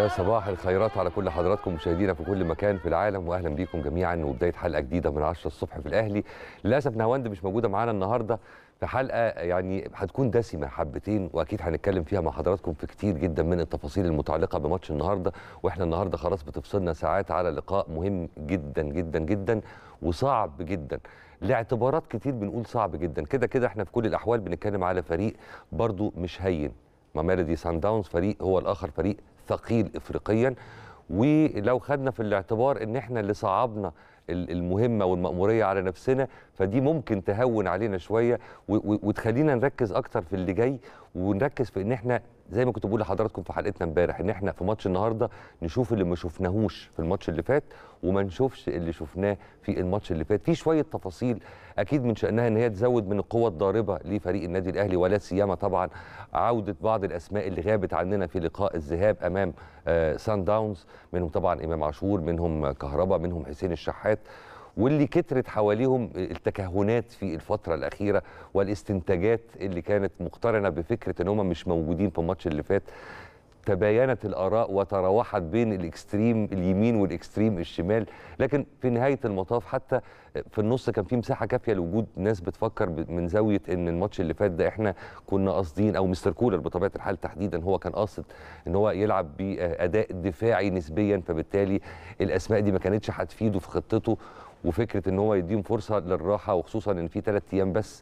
يا صباح الخيرات على كل حضراتكم مشاهدينا في كل مكان في العالم واهلا بيكم جميعا وبدايه حلقه جديده من 10 الصبح في الاهلي للاسف نهاوند مش موجوده معانا النهارده في حلقه يعني هتكون دسمه حبتين واكيد هنتكلم فيها مع حضراتكم في كتير جدا من التفاصيل المتعلقه بماتش النهارده واحنا النهارده خلاص بتفصلنا ساعات على لقاء مهم جدا جدا جدا وصعب جدا لاعتبارات كتير بنقول صعب جدا كده كده احنا في كل الاحوال بنتكلم على فريق برضو مش هين ماميلودي سان داونز فريق هو الاخر فريق ثقيل افريقيا ولو خدنا في الاعتبار ان احنا اللي صعبنا المهمه والمأموريه على نفسنا فدي ممكن تهون علينا شويه وتخلينا نركز اكتر في اللي جاي ونركز في ان احنا زي ما كنت بقول لحضراتكم في حلقتنا امبارح ان احنا في ماتش النهارده نشوف اللي ما شفناهوش في الماتش اللي فات وما نشوفش اللي شفناه في الماتش اللي فات في شويه تفاصيل اكيد من شانها ان هي تزود من القوه الضاربه لفريق النادي الاهلي ولا سيما طبعا عوده بعض الاسماء اللي غابت عننا في لقاء الذهاب امام آه سان داونز منهم طبعا امام عاشور منهم كهربا منهم حسين الشحات واللي كترت حواليهم التكهنات في الفترة الأخيرة والاستنتاجات اللي كانت مقترنة بفكرة ان هم مش موجودين في الماتش اللي فات تباينت الآراء وتراوحت بين الإكستريم اليمين والإكستريم الشمال لكن في نهاية المطاف حتى في النص كان في مساحة كافية لوجود ناس بتفكر من زاوية إن الماتش اللي فات ده إحنا كنا قاصدين أو مستر كولر بطبيعة الحال تحديدا هو كان قاصد إن هو يلعب بأداء دفاعي نسبيا فبالتالي الأسماء دي ما كانتش هتفيده في خطته وفكره ان هو يديهم فرصه للراحه وخصوصا ان في ثلاث ايام بس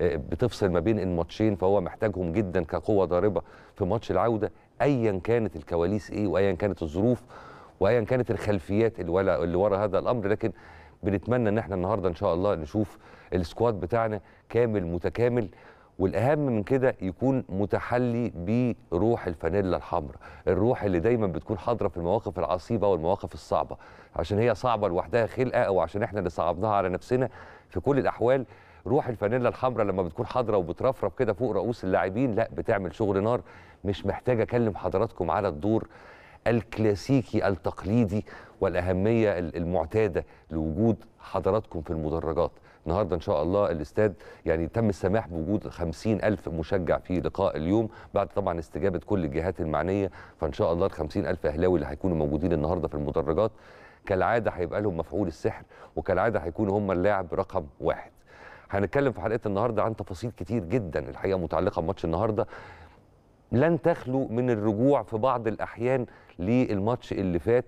بتفصل ما بين الماتشين فهو محتاجهم جدا كقوه ضاربه في ماتش العوده ايا كانت الكواليس ايه وايا كانت الظروف وايا كانت الخلفيات اللي ورا اللي ورا هذا الامر لكن بنتمنى ان احنا النهارده ان شاء الله نشوف السكواد بتاعنا كامل متكامل والاهم من كده يكون متحلي بروح الفانيلا الحمراء الروح اللي دايما بتكون حاضره في المواقف العصيبه والمواقف الصعبه عشان هي صعبه لوحدها خلقه او عشان احنا اللي صعبناها على نفسنا في كل الاحوال روح الفانيلا الحمراء لما بتكون حاضره وبترفرف كده فوق رؤوس اللاعبين لا بتعمل شغل نار مش محتاج اكلم حضراتكم على الدور الكلاسيكي التقليدي والاهميه المعتاده لوجود حضراتكم في المدرجات النهارده ان شاء الله الاستاد يعني تم السماح بوجود 50 ألف مشجع في لقاء اليوم بعد طبعا استجابه كل الجهات المعنيه فان شاء الله ال 50 ألف اهلاوي اللي هيكونوا موجودين النهارده في المدرجات كالعاده هيبقى لهم مفعول السحر وكالعاده هيكونوا هم اللاعب رقم واحد. هنتكلم في حلقه النهارده عن تفاصيل كتير جدا الحقيقه متعلقه بماتش النهارده لن تخلو من الرجوع في بعض الاحيان للماتش اللي فات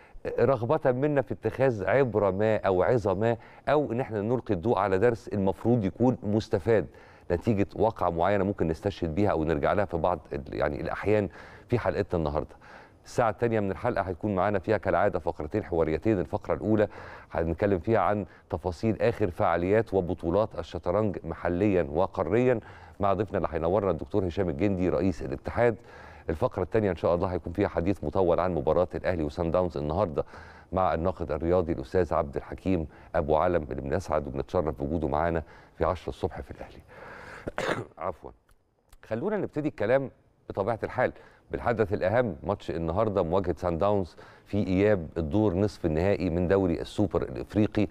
رغبة منا في اتخاذ عبرة ما أو عظة ما أو إن احنا نلقي الضوء على درس المفروض يكون مستفاد نتيجة واقعة معينة ممكن نستشهد بيها أو نرجع لها في بعض يعني الأحيان في حلقتنا النهاردة. الساعة الثانية من الحلقة هتكون معانا فيها كالعادة فقرتين حواريتين، الفقرة الأولى هنتكلم فيها عن تفاصيل آخر فعاليات وبطولات الشطرنج محليا وقاريا مع ضيفنا اللي هينورنا الدكتور هشام الجندي رئيس الاتحاد. الفقره الثانيه ان شاء الله هيكون فيها حديث مطول عن مباراه الاهلي وسان داونز النهارده مع الناقد الرياضي الاستاذ عبد الحكيم ابو علم اللي بنسعد وبنتشرف بوجوده معانا في 10 الصبح في الاهلي. عفوا. خلونا نبتدي الكلام بطبيعه الحال بالحدث الاهم ماتش النهارده مواجهه سان داونز في اياب الدور نصف النهائي من دوري السوبر الافريقي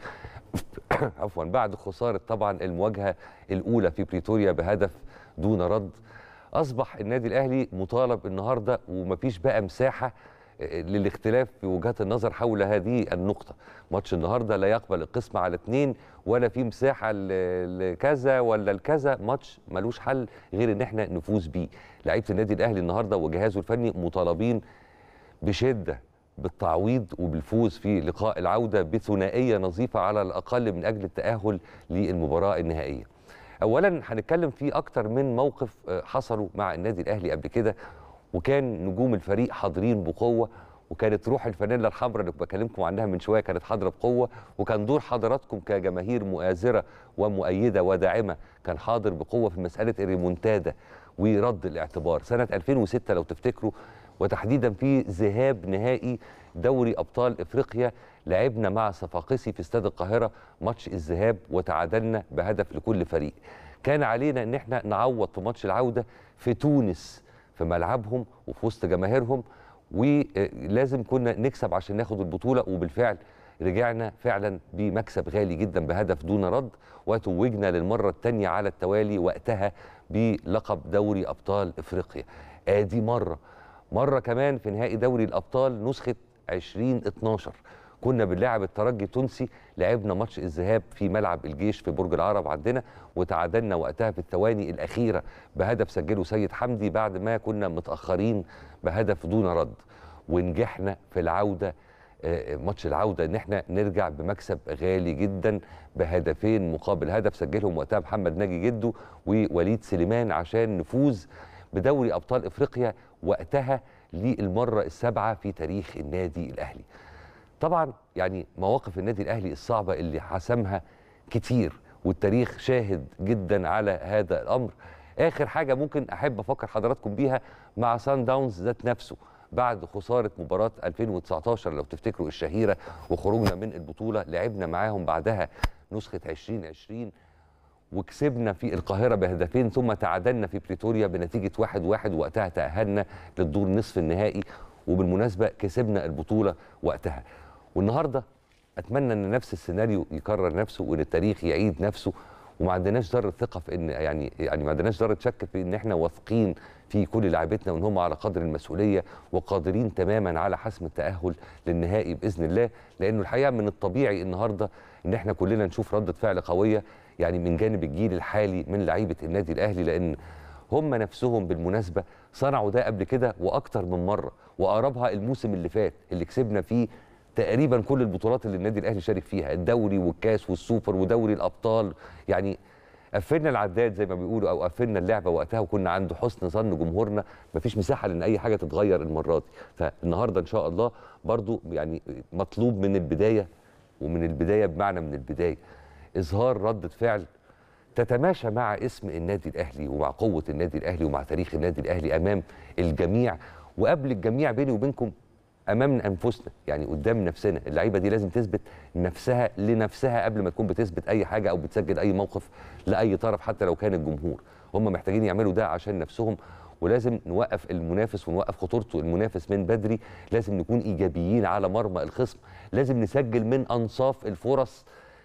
عفوا بعد خساره طبعا المواجهه الاولى في بريتوريا بهدف دون رد اصبح النادي الاهلي مطالب النهارده ومفيش بقى مساحه للاختلاف في وجهات النظر حول هذه النقطه ماتش النهارده لا يقبل القسم على اثنين ولا في مساحه لكذا ولا لكذا ماتش ملوش حل غير ان احنا نفوز بيه لعيبه النادي الاهلي النهارده وجهازه الفني مطالبين بشده بالتعويض وبالفوز في لقاء العوده بثنائيه نظيفه على الاقل من اجل التاهل للمباراه النهائيه اولا هنتكلم في اكتر من موقف حصلوا مع النادي الاهلي قبل كده وكان نجوم الفريق حاضرين بقوه وكانت روح الفانيلا الحمراء اللي بكلمكم عنها من شويه كانت حاضره بقوه وكان دور حضراتكم كجماهير مؤازره ومؤيده وداعمه كان حاضر بقوه في مساله الريمونتادا ورد الاعتبار سنه 2006 لو تفتكروا وتحديدا في ذهاب نهائي دوري ابطال افريقيا لعبنا مع صفاقسي في استاد القاهره ماتش الذهاب وتعادلنا بهدف لكل فريق كان علينا ان احنا نعوض في ماتش العوده في تونس في ملعبهم وفي وسط جماهيرهم ولازم كنا نكسب عشان ناخد البطوله وبالفعل رجعنا فعلا بمكسب غالي جدا بهدف دون رد وتوجنا للمره الثانيه على التوالي وقتها بلقب دوري ابطال افريقيا ادي مره مره كمان في نهائي دوري الابطال نسخه 2012 كنا بنلاعب الترجي التونسي لعبنا ماتش الذهاب في ملعب الجيش في برج العرب عندنا وتعادلنا وقتها في الثواني الاخيره بهدف سجله سيد حمدي بعد ما كنا متاخرين بهدف دون رد ونجحنا في العوده آه، ماتش العوده ان احنا نرجع بمكسب غالي جدا بهدفين مقابل هدف سجلهم وقتها محمد ناجي جدو ووليد سليمان عشان نفوز بدوري ابطال افريقيا وقتها للمره السابعه في تاريخ النادي الاهلي. طبعا يعني مواقف النادي الاهلي الصعبه اللي حسمها كتير والتاريخ شاهد جدا على هذا الامر. اخر حاجه ممكن احب افكر حضراتكم بيها مع سان داونز ذات نفسه بعد خساره مباراه 2019 لو تفتكروا الشهيره وخروجنا من البطوله لعبنا معاهم بعدها نسخه 2020 وكسبنا في القاهره بهدفين ثم تعادلنا في بريتوريا بنتيجه 1-1 واحد واحد وقتها تاهلنا للدور نصف النهائي وبالمناسبه كسبنا البطوله وقتها والنهارده اتمنى ان نفس السيناريو يكرر نفسه وان التاريخ يعيد نفسه وما عندناش ذره ثقه في ان يعني يعني ما عندناش ذره شك في ان احنا واثقين في كل لاعبتنا وان هم على قدر المسؤوليه وقادرين تماما على حسم التاهل للنهائي باذن الله لانه الحقيقه من الطبيعي النهارده ان احنا كلنا نشوف رده فعل قويه يعني من جانب الجيل الحالي من لعيبه النادي الاهلي لان هم نفسهم بالمناسبه صنعوا ده قبل كده واكتر من مره واقربها الموسم اللي فات اللي كسبنا فيه تقريبا كل البطولات اللي النادي الاهلي شارك فيها الدوري والكاس والسوبر ودوري الابطال يعني قفلنا العداد زي ما بيقولوا او قفلنا اللعبه وقتها وكنا عند حسن ظن جمهورنا مفيش مساحه لان اي حاجه تتغير المره دي فالنهارده ان شاء الله برضو يعني مطلوب من البدايه ومن البدايه بمعنى من البدايه اظهار رده فعل تتماشى مع اسم النادي الاهلي ومع قوه النادي الاهلي ومع تاريخ النادي الاهلي امام الجميع وقبل الجميع بيني وبينكم امام انفسنا يعني قدام نفسنا اللعيبه دي لازم تثبت نفسها لنفسها قبل ما تكون بتثبت اي حاجه او بتسجل اي موقف لاي طرف حتى لو كان الجمهور هم محتاجين يعملوا ده عشان نفسهم ولازم نوقف المنافس ونوقف خطورته المنافس من بدري لازم نكون ايجابيين على مرمى الخصم لازم نسجل من انصاف الفرص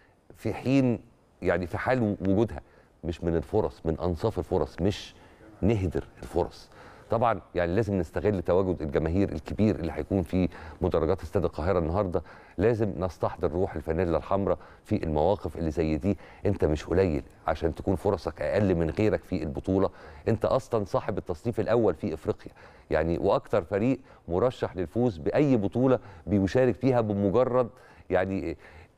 في حين يعني في حال وجودها مش من الفرص من انصاف الفرص مش نهدر الفرص طبعا يعني لازم نستغل تواجد الجماهير الكبير اللي هيكون في مدرجات استاد القاهره النهارده لازم نستحضر روح الفانيلا الحمراء في المواقف اللي زي دي انت مش قليل عشان تكون فرصك اقل من غيرك في البطوله انت اصلا صاحب التصنيف الاول في افريقيا يعني واكثر فريق مرشح للفوز باي بطوله بيشارك فيها بمجرد يعني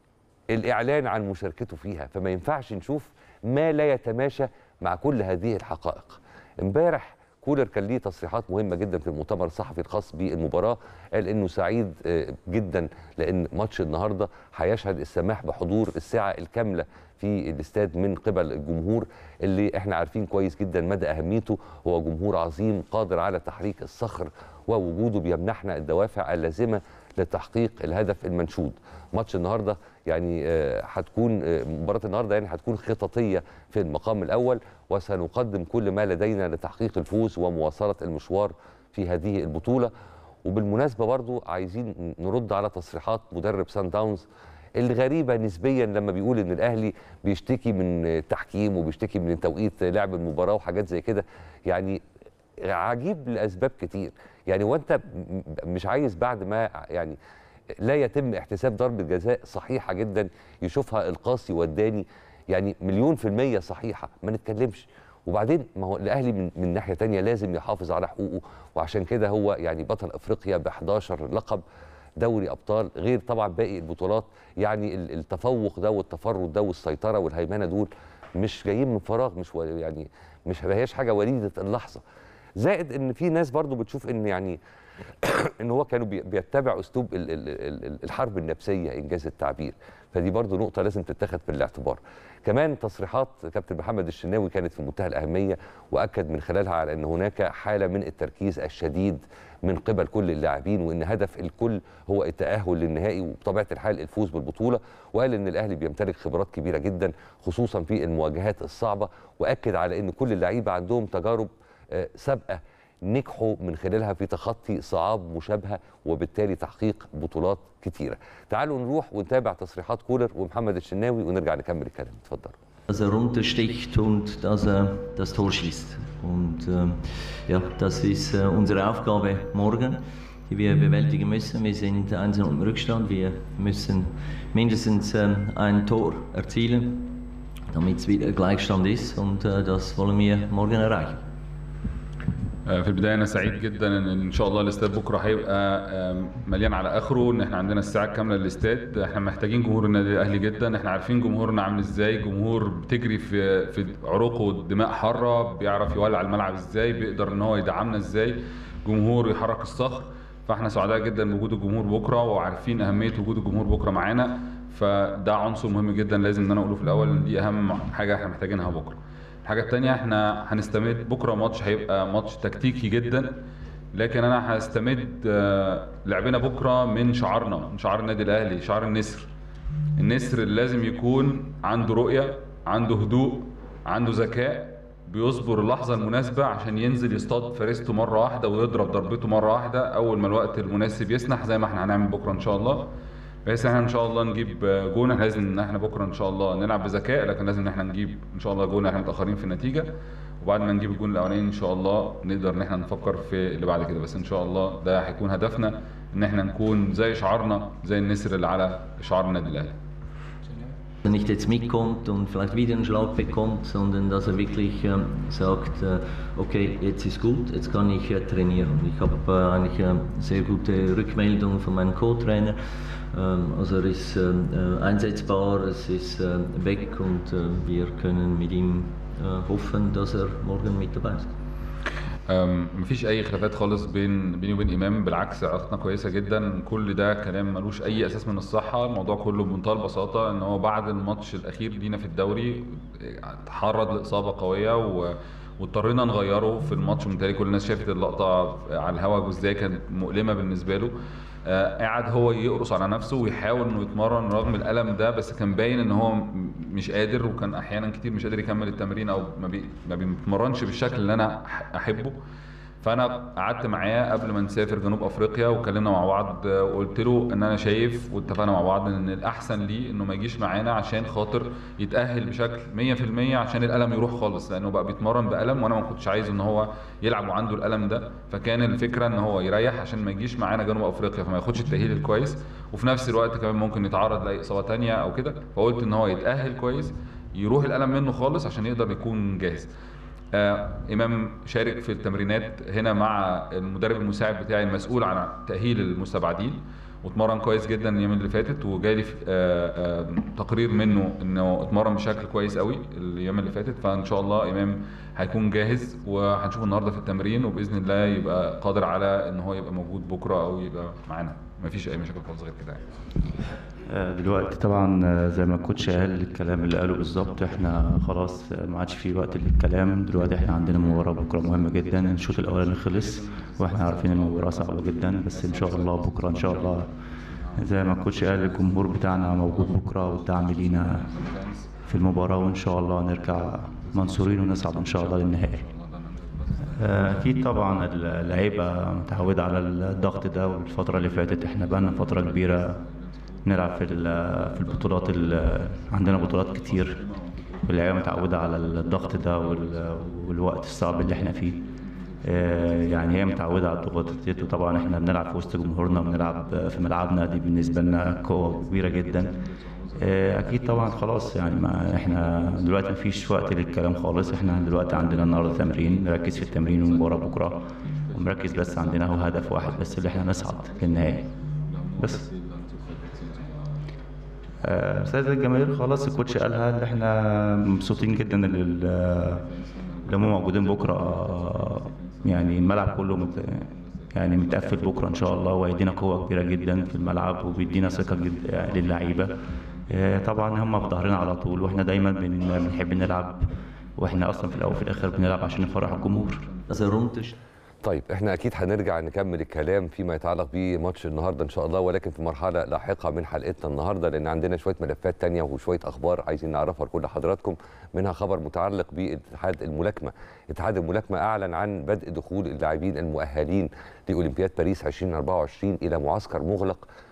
الاعلان عن مشاركته فيها فما ينفعش نشوف ما لا يتماشى مع كل هذه الحقائق امبارح كولر كان ليه تصريحات مهمه جدا في المؤتمر الصحفي الخاص بالمباراه قال انه سعيد جدا لان ماتش النهارده هيشهد السماح بحضور السعه الكامله في الاستاد من قبل الجمهور اللي احنا عارفين كويس جدا مدى اهميته هو جمهور عظيم قادر على تحريك الصخر ووجوده بيمنحنا الدوافع اللازمه لتحقيق الهدف المنشود ماتش النهارده يعني هتكون مباراه النهارده يعني هتكون خططيه في المقام الاول وسنقدم كل ما لدينا لتحقيق الفوز ومواصله المشوار في هذه البطوله وبالمناسبه برضو عايزين نرد على تصريحات مدرب سان داونز الغريبه نسبيا لما بيقول ان الاهلي بيشتكي من التحكيم وبيشتكي من توقيت لعب المباراه وحاجات زي كده يعني عجيب لاسباب كتير يعني وانت مش عايز بعد ما يعني لا يتم احتساب ضربه جزاء صحيحه جدا يشوفها القاسي والداني يعني مليون في المية صحيحة ما نتكلمش وبعدين ما هو الاهلي من, من ناحيه تانية لازم يحافظ على حقوقه وعشان كده هو يعني بطل افريقيا ب 11 لقب دوري ابطال غير طبعا باقي البطولات يعني التفوق ده والتفرد ده والسيطره والهيمنه دول مش جايين من فراغ مش يعني مش هياش حاجه وليده اللحظه زائد ان في ناس برضو بتشوف ان يعني ان هو كانوا بيتبع اسلوب الحرب النفسيه انجاز التعبير فدي برضو نقطه لازم تتخذ في الاعتبار كمان تصريحات كابتن محمد الشناوي كانت في منتهى الاهميه واكد من خلالها على ان هناك حاله من التركيز الشديد من قبل كل اللاعبين وان هدف الكل هو التاهل للنهائي وبطبيعه الحال الفوز بالبطوله وقال ان الاهلي بيمتلك خبرات كبيره جدا خصوصا في المواجهات الصعبه واكد على ان كل اللعيبه عندهم تجارب سابقه نجحوا من خلالها في تخطي صعاب مشابهه وبالتالي تحقيق بطولات كتيره. تعالوا نروح ونتابع تصريحات كولر ومحمد الشناوي ونرجع نكمل الكلام اتفضلوا. dass er runtersticht und dass er das Tor schießt. Und ähm, ja, das ist äh, unsere Aufgabe morgen, die wir bewältigen müssen. Wir sind einzeln im Rückstand. Wir müssen mindestens äh, ein Tor erzielen, damit es wieder Gleichstand ist. Und äh, das wollen wir morgen erreichen. في البدايه انا سعيد جدا ان ان شاء الله الاستاد بكره هيبقى مليان على اخره ان احنا عندنا الساعه كامله للاستاد احنا محتاجين جمهور النادي الاهلي جدا احنا عارفين جمهورنا عامل ازاي جمهور بتجري في في عروقه دماء حاره بيعرف يولع الملعب ازاي بيقدر ان هو يدعمنا ازاي جمهور يحرك الصخر فاحنا سعداء جدا بوجود الجمهور بكره وعارفين اهميه وجود الجمهور بكره معانا فده عنصر مهم جدا لازم ان انا اقوله في الاول دي اهم حاجه احنا محتاجينها بكره الحاجه الثانيه احنا هنستمد بكره ماتش هيبقى ماتش تكتيكي جدا لكن انا هستمد لعبنا بكره من شعارنا من شعار النادي الاهلي شعار النسر النسر اللي لازم يكون عنده رؤيه عنده هدوء عنده ذكاء بيصبر اللحظه المناسبه عشان ينزل يصطاد فريسته مره واحده ويضرب ضربته مره واحده اول ما الوقت المناسب يسنح زي ما احنا هنعمل بكره ان شاء الله بحيث احنا ان شاء الله نجيب جون لازم ان احنا بكره ان شاء الله نلعب بذكاء لكن لازم ان احنا نجيب ان شاء الله جون احنا متاخرين في النتيجه وبعد ما نجيب الجون الاولاني ان شاء الله نقدر ان احنا نفكر في اللي بعد كده بس ان شاء الله ده هيكون هدفنا ان احنا نكون زي شعارنا زي النسر اللي على شعار النادي الاهلي nicht jetzt mitkommt und vielleicht wieder einen Schlag bekommt, sondern dass er wirklich äh, sagt, äh, okay, jetzt ist gut, jetzt kann ich äh, trainieren. Ich habe äh, eigentlich äh, sehr gute Rückmeldungen von meinem Co-Trainer. Ähm, also er ist äh, einsetzbar, es ist weg und wir können mit ihm hoffen, dass er morgen mit dabei ist. مفيش اي خلافات خالص بين بيني وبين امام بالعكس علاقتنا كويسه جدا كل ده كلام ملوش اي اساس من الصحه الموضوع كله بمنتهى البساطه ان هو بعد الماتش الاخير لينا في الدوري تعرض لاصابه قويه و واضطرينا نغيره في الماتش وبالتالي كل الناس شافت اللقطه على الهواء ازاي كانت مؤلمه بالنسبه له آه قاعد هو يقرص على نفسه ويحاول انه يتمرن رغم الالم ده بس كان باين ان هو مش قادر وكان احيانا كتير مش قادر يكمل التمرين او ما, بي ما بيتمرنش بالشكل اللي انا احبه فانا قعدت معاه قبل ما نسافر جنوب افريقيا واتكلمنا مع بعض وقلت له ان انا شايف واتفقنا مع بعض ان الاحسن ليه انه ما يجيش معانا عشان خاطر يتاهل بشكل 100% عشان الالم يروح خالص لانه بقى بيتمرن بالم وانا ما كنتش عايز ان هو يلعب وعنده الالم ده فكان الفكره ان هو يريح عشان ما يجيش معانا جنوب افريقيا فما ياخدش التاهيل الكويس وفي نفس الوقت كمان ممكن يتعرض لاي اصابه ثانيه او كده فقلت ان هو يتاهل كويس يروح الالم منه خالص عشان يقدر يكون جاهز آه امام شارك في التمرينات هنا مع المدرب المساعد بتاعي المسؤول عن تاهيل المستبعدين واتمرن كويس جدا الايام اللي فاتت وجالي آه آه تقرير منه انه اتمرن بشكل كويس قوي الايام اللي فاتت فان شاء الله امام هيكون جاهز وهنشوفه النهارده في التمرين وباذن الله يبقى قادر على ان هو يبقى موجود بكره او يبقى معانا مفيش اي مشاكل خالص غير كده يعني. دلوقتي طبعا زي ما الكوتش قال الكلام اللي قاله بالظبط احنا خلاص ما عادش في وقت للكلام دلوقتي احنا عندنا مباراه بكره مهمه جدا الشوط الاولاني خلص واحنا عارفين المباراه صعبه جدا بس ان شاء الله بكره ان شاء الله زي ما الكوتش قال الجمهور بتاعنا موجود بكره والدعم لينا في المباراه وان شاء الله نرجع منصورين ونصعد ان شاء الله للنهائي اكيد طبعا اللعيبه متعوده على الضغط ده والفتره اللي فاتت احنا بقالنا فتره كبيره نلعب في في البطولات عندنا بطولات كتير واللعيبه متعوده على الضغط ده والوقت الصعب اللي احنا فيه يعني هي متعوده على الضغوط ديت وطبعا احنا بنلعب في وسط جمهورنا بنلعب في ملعبنا دي بالنسبه لنا قوه كبيره جدا اكيد طبعا خلاص يعني ما احنا دلوقتي مفيش وقت للكلام خالص احنا دلوقتي عندنا النهارده تمرين نركز في التمرين والمباراه بكره ومركز بس عندنا هو هدف واحد بس اللي احنا نصعد للنهائي بس رسالة الجماهير خلاص الكوتش قالها ان احنا مبسوطين جدا اللي هم موجودين بكره يعني الملعب كله مت... يعني متقفل بكره ان شاء الله وهيدينا قوه كبيره جدا في الملعب وبيدينا ثقه جدا للعيبه طبعا هم في ظهرنا على طول واحنا دايما بنحب نلعب واحنا اصلا في الاول وفي الاخر بنلعب عشان نفرح الجمهور طيب احنا اكيد هنرجع نكمل الكلام فيما يتعلق بماتش النهارده ان شاء الله ولكن في مرحله لاحقه من حلقتنا النهارده لان عندنا شويه ملفات تانية وشويه اخبار عايزين نعرفها لكل حضراتكم منها خبر متعلق باتحاد الملاكمه اتحاد الملاكمه اعلن عن بدء دخول اللاعبين المؤهلين لاولمبياد باريس 2024 الى معسكر مغلق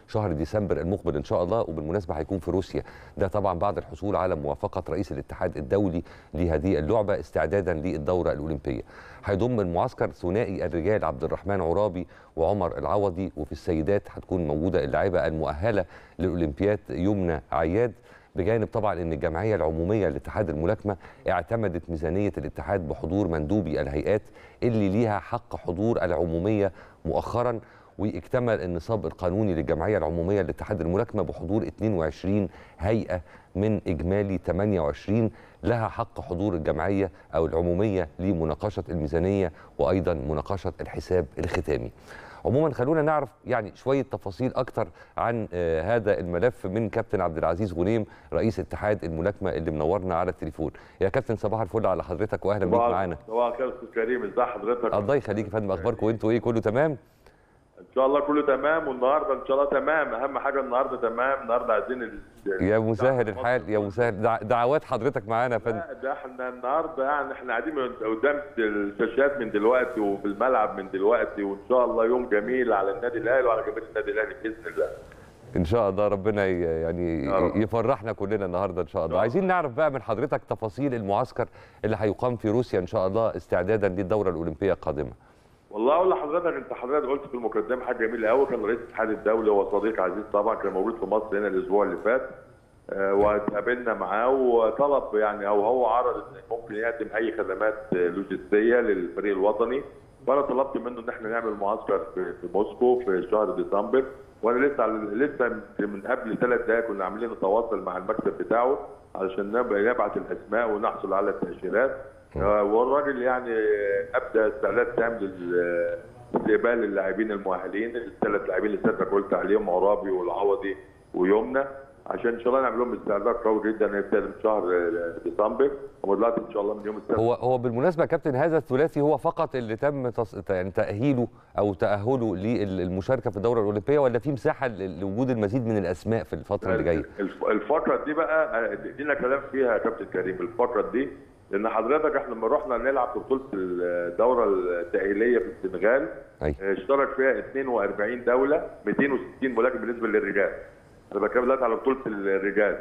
شهر ديسمبر المقبل ان شاء الله وبالمناسبه هيكون في روسيا ده طبعا بعد الحصول على موافقه رئيس الاتحاد الدولي لهذه اللعبه استعدادا للدوره الاولمبيه هيضم المعسكر ثنائي الرجال عبد الرحمن عرابي وعمر العوضي وفي السيدات هتكون موجوده اللاعبه المؤهله للاولمبياد يمنى عياد بجانب طبعا ان الجمعيه العموميه لاتحاد الملاكمه اعتمدت ميزانيه الاتحاد بحضور مندوبي الهيئات اللي ليها حق حضور العموميه مؤخرا واكتمل النصاب القانوني للجمعيه العموميه لاتحاد الملاكمه بحضور 22 هيئه من اجمالي 28 لها حق حضور الجمعيه او العموميه لمناقشه الميزانيه وايضا مناقشه الحساب الختامي. عموما خلونا نعرف يعني شويه تفاصيل اكتر عن آه هذا الملف من كابتن عبد العزيز غنيم رئيس اتحاد الملاكمه اللي منورنا على التليفون يا كابتن صباح الفل على حضرتك واهلا بيك معانا صباح الخير استاذ كريم ازي حضرتك الله يخليك يا فندم اخباركم انتوا ايه كله تمام ان شاء الله كله تمام والنهارده ان شاء الله تمام اهم حاجه النهارده تمام النهارده عايزين ال... يا مسهل الحال يا مسهل دع... دعوات حضرتك معانا يا فندم لا، ده احنا النهارده يعني احنا قاعدين من- قدام الشاشات من دلوقتي وفي الملعب من دلوقتي وان شاء الله يوم جميل على النادي الاهلي وعلى جماهير النادي الاهلي باذن الله ان شاء الله ربنا ي- يعني يا رب. يفرحنا كلنا النهارده ان شاء الله الله. عايزين نعرف بقى من حضرتك تفاصيل المعسكر اللي هيقام في روسيا ان شاء الله استعدادا للدوره الاولمبيه القادمه والله اقول لحضرتك انت حضرتك قلت في المقدمه حاجه جميله قوي كان رئيس الاتحاد الدولي هو صديق عزيز طبعا كان موجود في مصر هنا الاسبوع اللي فات آه، واتقابلنا معاه وطلب يعني او هو عرض ان ممكن يقدم اي خدمات آه، لوجستيه للفريق الوطني وانا طلبت منه ان احنا نعمل معسكر في في موسكو في شهر ديسمبر وانا لسه على- لسه من قبل ثلاث دقائق كنا عاملين نتواصل مع المكتب بتاعه علشان نبقى نبعت الاسماء ونحصل على التاشيرات آه، والراجل يعني آه، ابدا استعداد تام لل- لاستقبال اللاعبين المؤهلين الثلاث لاعبين اللي سيادتك قلت عليهم عرابي والعوضي ويمنى عشان ان شاء الله نعمل لهم استعداد قوي جدا هيبتدي من شهر آه، ديسمبر ودلوقتي ان شاء الله من يوم السبت هو هو بالمناسبه يا كابتن هذا الثلاثي هو فقط اللي تم تص... يعني تاهيله او تاهله للمشاركه في الدوره الاولمبيه ولا في مساحه ل- لوجود المزيد من الاسماء في الفتره اللي جايه الف- الفقره دي بقى آه، لينا كلام فيها يا كابتن كريم الفقره دي لان حضرتك احنا لما رحنا نلعب في بطوله الدوره التاهيليه في السنغال أيوة. آه، اشترك فيها 42 دوله 260 ملاكم بالنسبه للرجال انا بتكلم دلوقتي على بطوله الرجال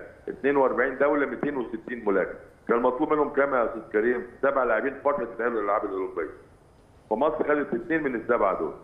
42 دوله 260 ملاكم كان مطلوب منهم كام يا استاذ كريم؟ سبع لاعبين فقط يتاهلوا للالعاب الاولمبيه فمصر خدت اثنين من السبعه دول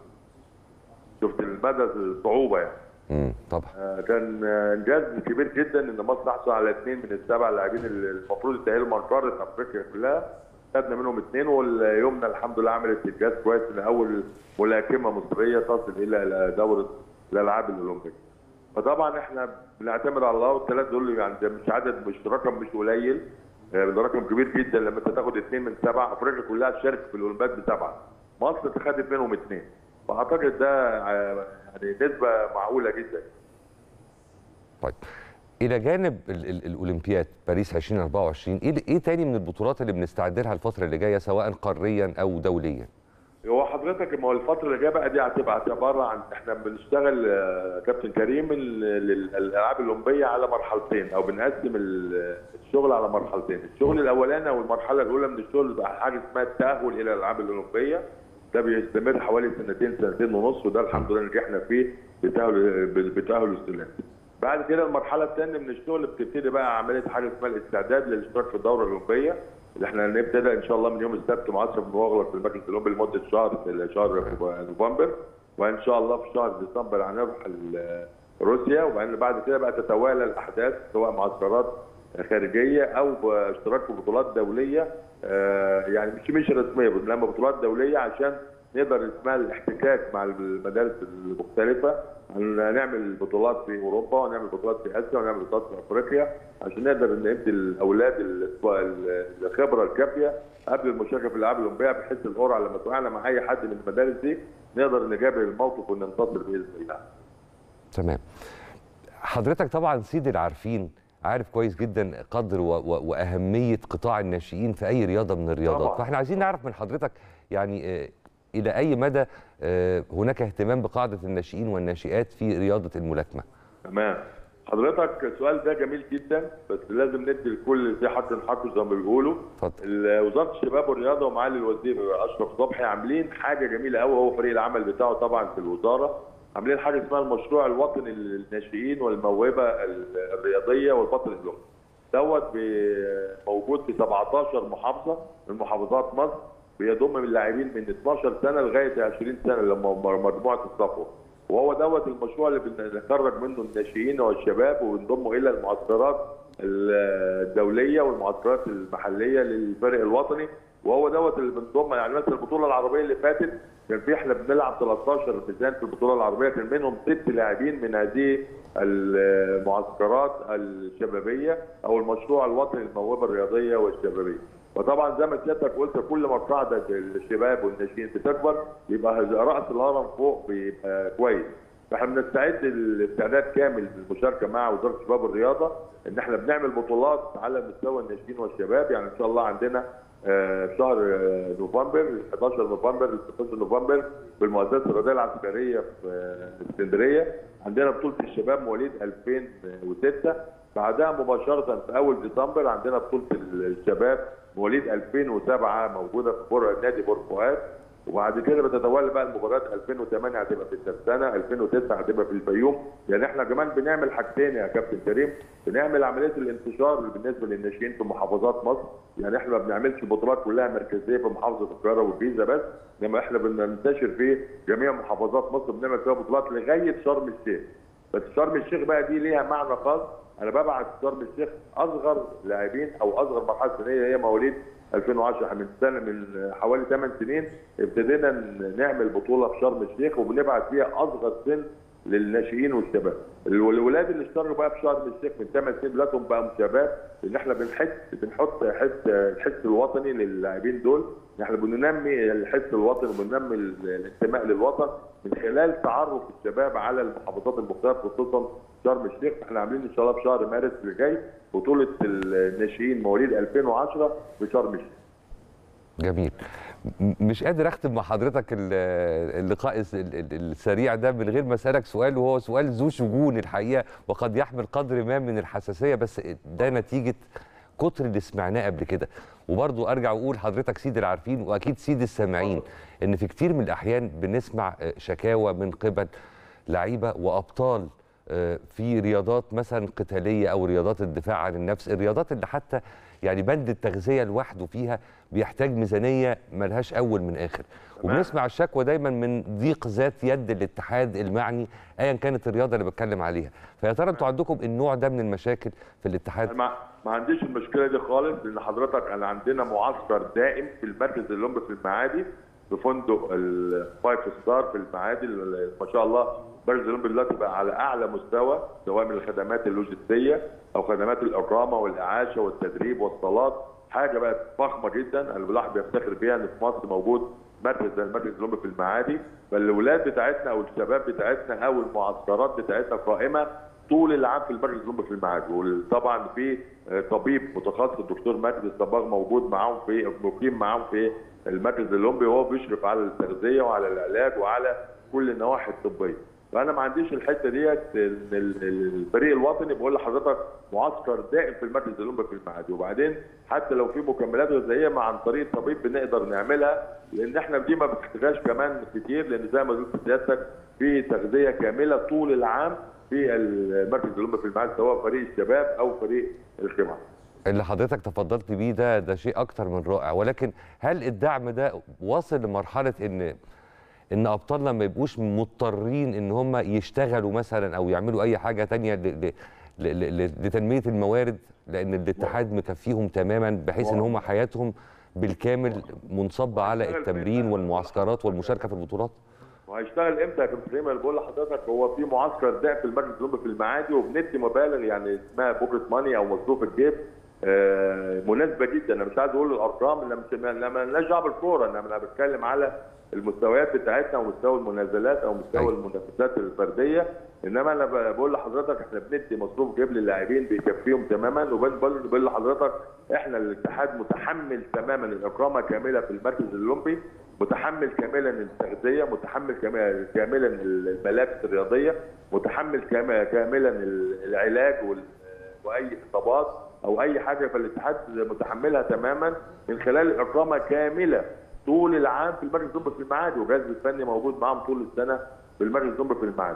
شفت المدى الصعوبه يعني امم طبعا آه، كان آه، انجاز كبير جدا ان مصر تحصل على اثنين من السبع لاعبين اللي المفروض يتاهلوا من قاره افريقيا كلها خدنا منهم اثنين واليمنى الحمد لله عملت انجاز كويس ان اول ملاكمه مصريه تصل الى دوره الالعاب الاولمبيه. فطبعا احنا بنعتمد على الله والثلاث دول يعني ده مش عدد مش رقم مش قليل آه، ده رقم كبير جدا لما انت تاخد اثنين من سبعه افريقيا كلها تشارك في الاولمبياد بسبعه. مصر خدت منهم اثنين. فاعتقد ده آه، يعني نسبه معقوله جدا. طيب الى جانب ال ال الاولمبياد باريس 2024 ايه ايه تاني من البطولات اللي بنستعد لها الفتره اللي جايه سواء قاريا او دوليا هو حضرتك ما هو الفترة اللي جايه بقى دي هتبقى عبارة عن احنا بنشتغل آه، كابتن كريم ال- ال- الالعاب الاولمبية على مرحلتين او بنقسم ال- الشغل على مرحلتين، الشغل الاولاني او المرحلة الاولى من الشغل بقى حاجة اسمها التأهل الى الالعاب الاولمبية ده بيستمر حوالي سنتين سنتين ونص وده الحمد لله نجحنا فيه بتأهل بتأهل السلام. بعد كده المرحلة الثانية من الشغل بتبتدي بقى عملية حاجة اسمها الاستعداد للاشتراك في الدورة الأولمبية اللي احنا هنبتدي ان شاء الله من يوم السبت معسكر مغلق في المجلس الاولمبي لمده شهر في شهر نوفمبر وان شاء الله في شهر ديسمبر هنروح ال- روسيا وبعدين بعد كده بقى تتوالى الاحداث سواء معسكرات خارجيه او باشتراك في بطولات دوليه آه، يعني مش مش رسميه بس لما بطولات دوليه عشان نقدر اسمها الاحتكاك مع المدارس المختلفه هنعمل بطولات في اوروبا ونعمل بطولات في اسيا ونعمل بطولات في افريقيا عشان نقدر ندي الاولاد ال- ال- الخبره الكافيه قبل المشاركه في الالعاب الاولمبيه بحيث القرعه لما توقعنا مع اي حد من المدارس دي نقدر نجابر الموقف وننتصر باذن الله. تمام حضرتك طبعا سيد العارفين عارف كويس جدا قدر و و واهميه قطاع الناشئين في اي رياضه من الرياضات طبعاً. فاحنا عايزين نعرف من حضرتك يعني آه، الى اي مدى آه، هناك اهتمام بقاعده الناشئين والناشئات في رياضه الملاكمه تمام حضرتك السؤال ده جميل جدا بس لازم ندي لكل ذي حق حقه زي ما بيقولوا اتفضل ال- وزاره الشباب والرياضه ومعالي الوزير اشرف صبحي عاملين حاجه جميله قوي هو فريق العمل بتاعه طبعا في الوزاره عاملين حاجه اسمها المشروع الوطني للناشئين والموهبه الرياضيه والبطل اللغوي دوت بي- موجود في 17 محافظه من محافظات مصر بيضم من اللاعبين من 12 سنه لغايه 20 سنه لما مجموعه الصفوه وهو دوت المشروع اللي بنخرج منه الناشئين والشباب وبنضمه الى المعسكرات الدوليه والمعسكرات المحليه للفريق الوطني وهو دوت اللي بنضم يعني مثلا البطوله العربيه اللي فاتت كان في احنا بنلعب 13 ميزان في البطوله العربيه كان منهم ست لاعبين من هذه المعسكرات الشبابيه او المشروع الوطني للموهبه الرياضيه والشبابيه. وطبعا زي ما سيادتك قلت كل ما قاعده الشباب والناشئين بتكبر يبقى راس الهرم فوق بيبقى كويس. فاحنا بنستعد الاستعداد كامل للمشاركه مع وزاره الشباب والرياضه ان احنا بنعمل بطولات على مستوى الناشئين والشباب يعني ان شاء الله عندنا آه، في شهر آه، نوفمبر 11 نوفمبر ل 16 نوفمبر بالمؤسسه الرياضيه العسكريه في آه، اسكندريه عندنا بطوله الشباب مواليد 2006 بعدها مباشره في اول ديسمبر عندنا بطوله الشباب مواليد 2007 موجوده في بور نادي بور فؤاد وبعد كده بتتولى بقى المباريات 2008 هتبقى في الترسانه 2009 هتبقى في الفيوم يعني احنا كمان بنعمل حاجتين يا كابتن كريم بنعمل عمليه الانتشار بالنسبه للناشئين في محافظات مصر يعني احنا ما بنعملش بطولات كلها مركزيه في محافظه القاهره والجيزه بس انما احنا بننتشر في جميع محافظات مصر بنعمل فيها بطولات لغايه شرم الشيخ بس شرم الشيخ بقى دي ليها معنى خاص انا ببعت شرم الشيخ اصغر لاعبين او اصغر مرحله سنيه هي مواليد 2010 احنا من سنه من حوالي 8 سنين ابتدينا نعمل بطوله في شرم الشيخ وبنبعت فيها اصغر سن للناشئين والشباب الولاد اللي اشتركوا بقى في شرم الشيخ من 8 سنين دلوقتي بقى شباب لان احنا بنحس بنحط حس الحس الوطني للاعبين دول احنا بننمي الحس الوطني وبننمي الانتماء للوطن من خلال تعرف الشباب على المحافظات المختلفه خصوصا شرم الشيخ احنا عاملين ان شاء الله في شهر مارس اللي جاي بطوله الناشئين مواليد 2010 في شرم الشيخ جميل م- مش قادر اختم مع حضرتك ال- اللقاء الس- ال- ال- السريع ده من غير ما اسالك سؤال وهو سؤال ذو شجون الحقيقه وقد يحمل قدر ما من الحساسيه بس ده نتيجه كتر اللي سمعناه قبل كده وبرضو ارجع واقول حضرتك سيد العارفين واكيد سيد السامعين ان في كتير من الاحيان بنسمع آه، شكاوى من قبل لعيبه وابطال آه، في رياضات مثلا قتاليه او رياضات الدفاع عن النفس الرياضات اللي حتى يعني بند التغذيه لوحده فيها بيحتاج ميزانيه ملهاش اول من اخر وبنسمع الشكوى دايما من ضيق ذات يد الاتحاد المعني ايا كانت الرياضه اللي بتكلم عليها فيا ترى انتوا عندكم النوع ده من المشاكل في الاتحاد أنا ما ما عنديش المشكله دي خالص لان حضرتك انا عندنا معسكر دائم في المركز الاولمبي في المعادي في فندق الفايف ستار في المعادي ال- ما شاء الله المركز الاولمبي دلوقتي بقى على اعلى مستوى سواء من الخدمات اللوجستيه او خدمات الاقامه والاعاشه والتدريب والصالات حاجه بقت فخمه جدا انا الواحد بيفتخر بيها ان في مصر موجود مركز زي المركز الاولمبي في المعادي فالولاد بتاعتنا او الشباب بتاعتنا او المعسكرات بتاعتنا قائمه طول العام في المركز الاولمبي في المعادي وطبعا في آه، طبيب متخصص الدكتور مجدي الصباغ موجود معاهم في مقيم معاهم في المركز الاولمبي وهو بيشرف على التغذيه وعلى العلاج وعلى كل النواحي الطبيه فانا ما عنديش الحته ديت ان ال- ال- الفريق الوطني بقول لحضرتك معسكر دائم في المركز الاولمبي في المعادي وبعدين حتى لو في مكملات غذائيه مع عن طريق الطبيب بنقدر نعملها لان احنا دي ما بتحتاجهاش كمان كتير لان زي ما قلت سيادتك في تغذيه كامله طول العام في المركز الاولمبي في المعادي سواء فريق الشباب او فريق الخمع اللي حضرتك تفضلت بيه ده ده شيء اكتر من رائع ولكن هل الدعم ده واصل لمرحله ان ان ابطالنا ما يبقوش مضطرين ان هم يشتغلوا مثلا او يعملوا اي حاجه تانية ل- ل- ل- ل- لتنميه الموارد لان الاتحاد مكفيهم تماما بحيث ان هم حياتهم بالكامل منصبه على التمرين والمعسكرات والمشاركه في البطولات وهيشتغل امتى يا كابتن كريم انا بقول لحضرتك هو في معسكر داعم في المركز الاولمبي في المعادي وبندي مبالغ يعني اسمها بوكت ماني او مصروف الجيب آه، مناسبه جدا انا مش عايز اقول الارقام انا مش انا مالناش دعوه بالكوره انا انا بتكلم على المستويات بتاعتنا ومستوى المنازلات او مستوى أيوة. المنافسات الفرديه انما انا ب- بقول لحضرتك احنا بندي مصروف جيب للاعبين بيكفيهم تماما وبقول بقول لحضرتك احنا الاتحاد متحمل تماما الاقامه كامله في المركز الاولمبي متحمل كاملا التغذيه متحمل كاملا كاملا الملابس الرياضيه متحمل كام- كاملا العلاج وال- واي اصابات او اي حاجه فالاتحاد متحملها تماما من خلال اقامه كامله طول العام في المركز الاولمبي في المعادي والجهاز الفني موجود معاهم طول السنه بالمركز الاولمبي في المعادي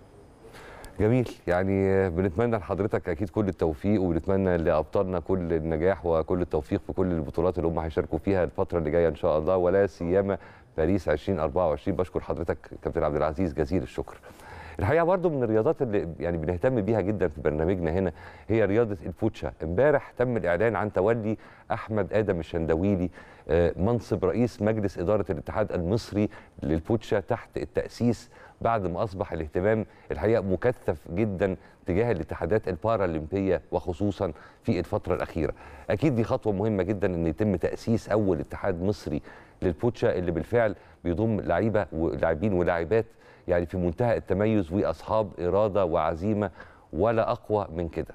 جميل يعني بنتمنى لحضرتك اكيد كل التوفيق وبنتمنى لابطالنا كل النجاح وكل التوفيق في كل البطولات اللي هم هيشاركوا فيها الفتره اللي جايه ان شاء الله ولا سيما باريس 2024 بشكر حضرتك كابتن عبد العزيز جزيل الشكر. الحقيقه برضو من الرياضات اللي يعني بنهتم بيها جدا في برنامجنا هنا هي رياضه الفوتشا امبارح تم الاعلان عن تولي احمد ادم الشندويلي آه، منصب رئيس مجلس اداره الاتحاد المصري للفوتشا تحت التاسيس بعد ما اصبح الاهتمام الحقيقه مكثف جدا تجاه الاتحادات البارالمبيه وخصوصا في الفتره الاخيره. اكيد دي خطوه مهمه جدا ان يتم تاسيس اول اتحاد مصري للفوتشا اللي بالفعل بيضم لعيبه ولاعبين ولاعبات يعني في منتهى التميز واصحاب اراده وعزيمه ولا اقوى من كده.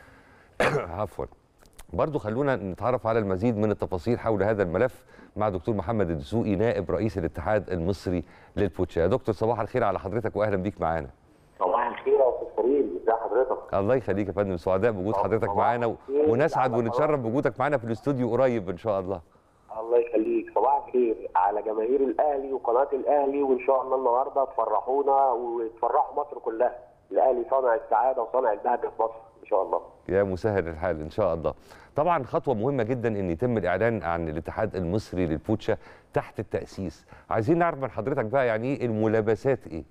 عفوا. برضو خلونا نتعرف على المزيد من التفاصيل حول هذا الملف مع دكتور محمد الدسوقي نائب رئيس الاتحاد المصري للفوتشا يا دكتور صباح الخير على حضرتك واهلا بيك معانا صباح الخير يا استاذ كريم ازي حضرتك الله يخليك يا فندم سعداء بوجود صباح حضرتك معانا و- الخير ونسعد على ونتشرف بوجودك معانا في الاستوديو قريب ان شاء الله الله يخليك صباح الخير على جماهير الاهلي وقناه الاهلي وان شاء الله النهارده تفرحونا وتفرحوا مصر كلها الاهلي صانع السعاده وصانع البهجه في مصر ان شاء الله يا مسهل الحال ان شاء الله طبعا خطوه مهمه جدا ان يتم الاعلان عن الاتحاد المصري للفوتشا تحت التاسيس عايزين نعرف من حضرتك بقى يعني ايه الملابسات ايه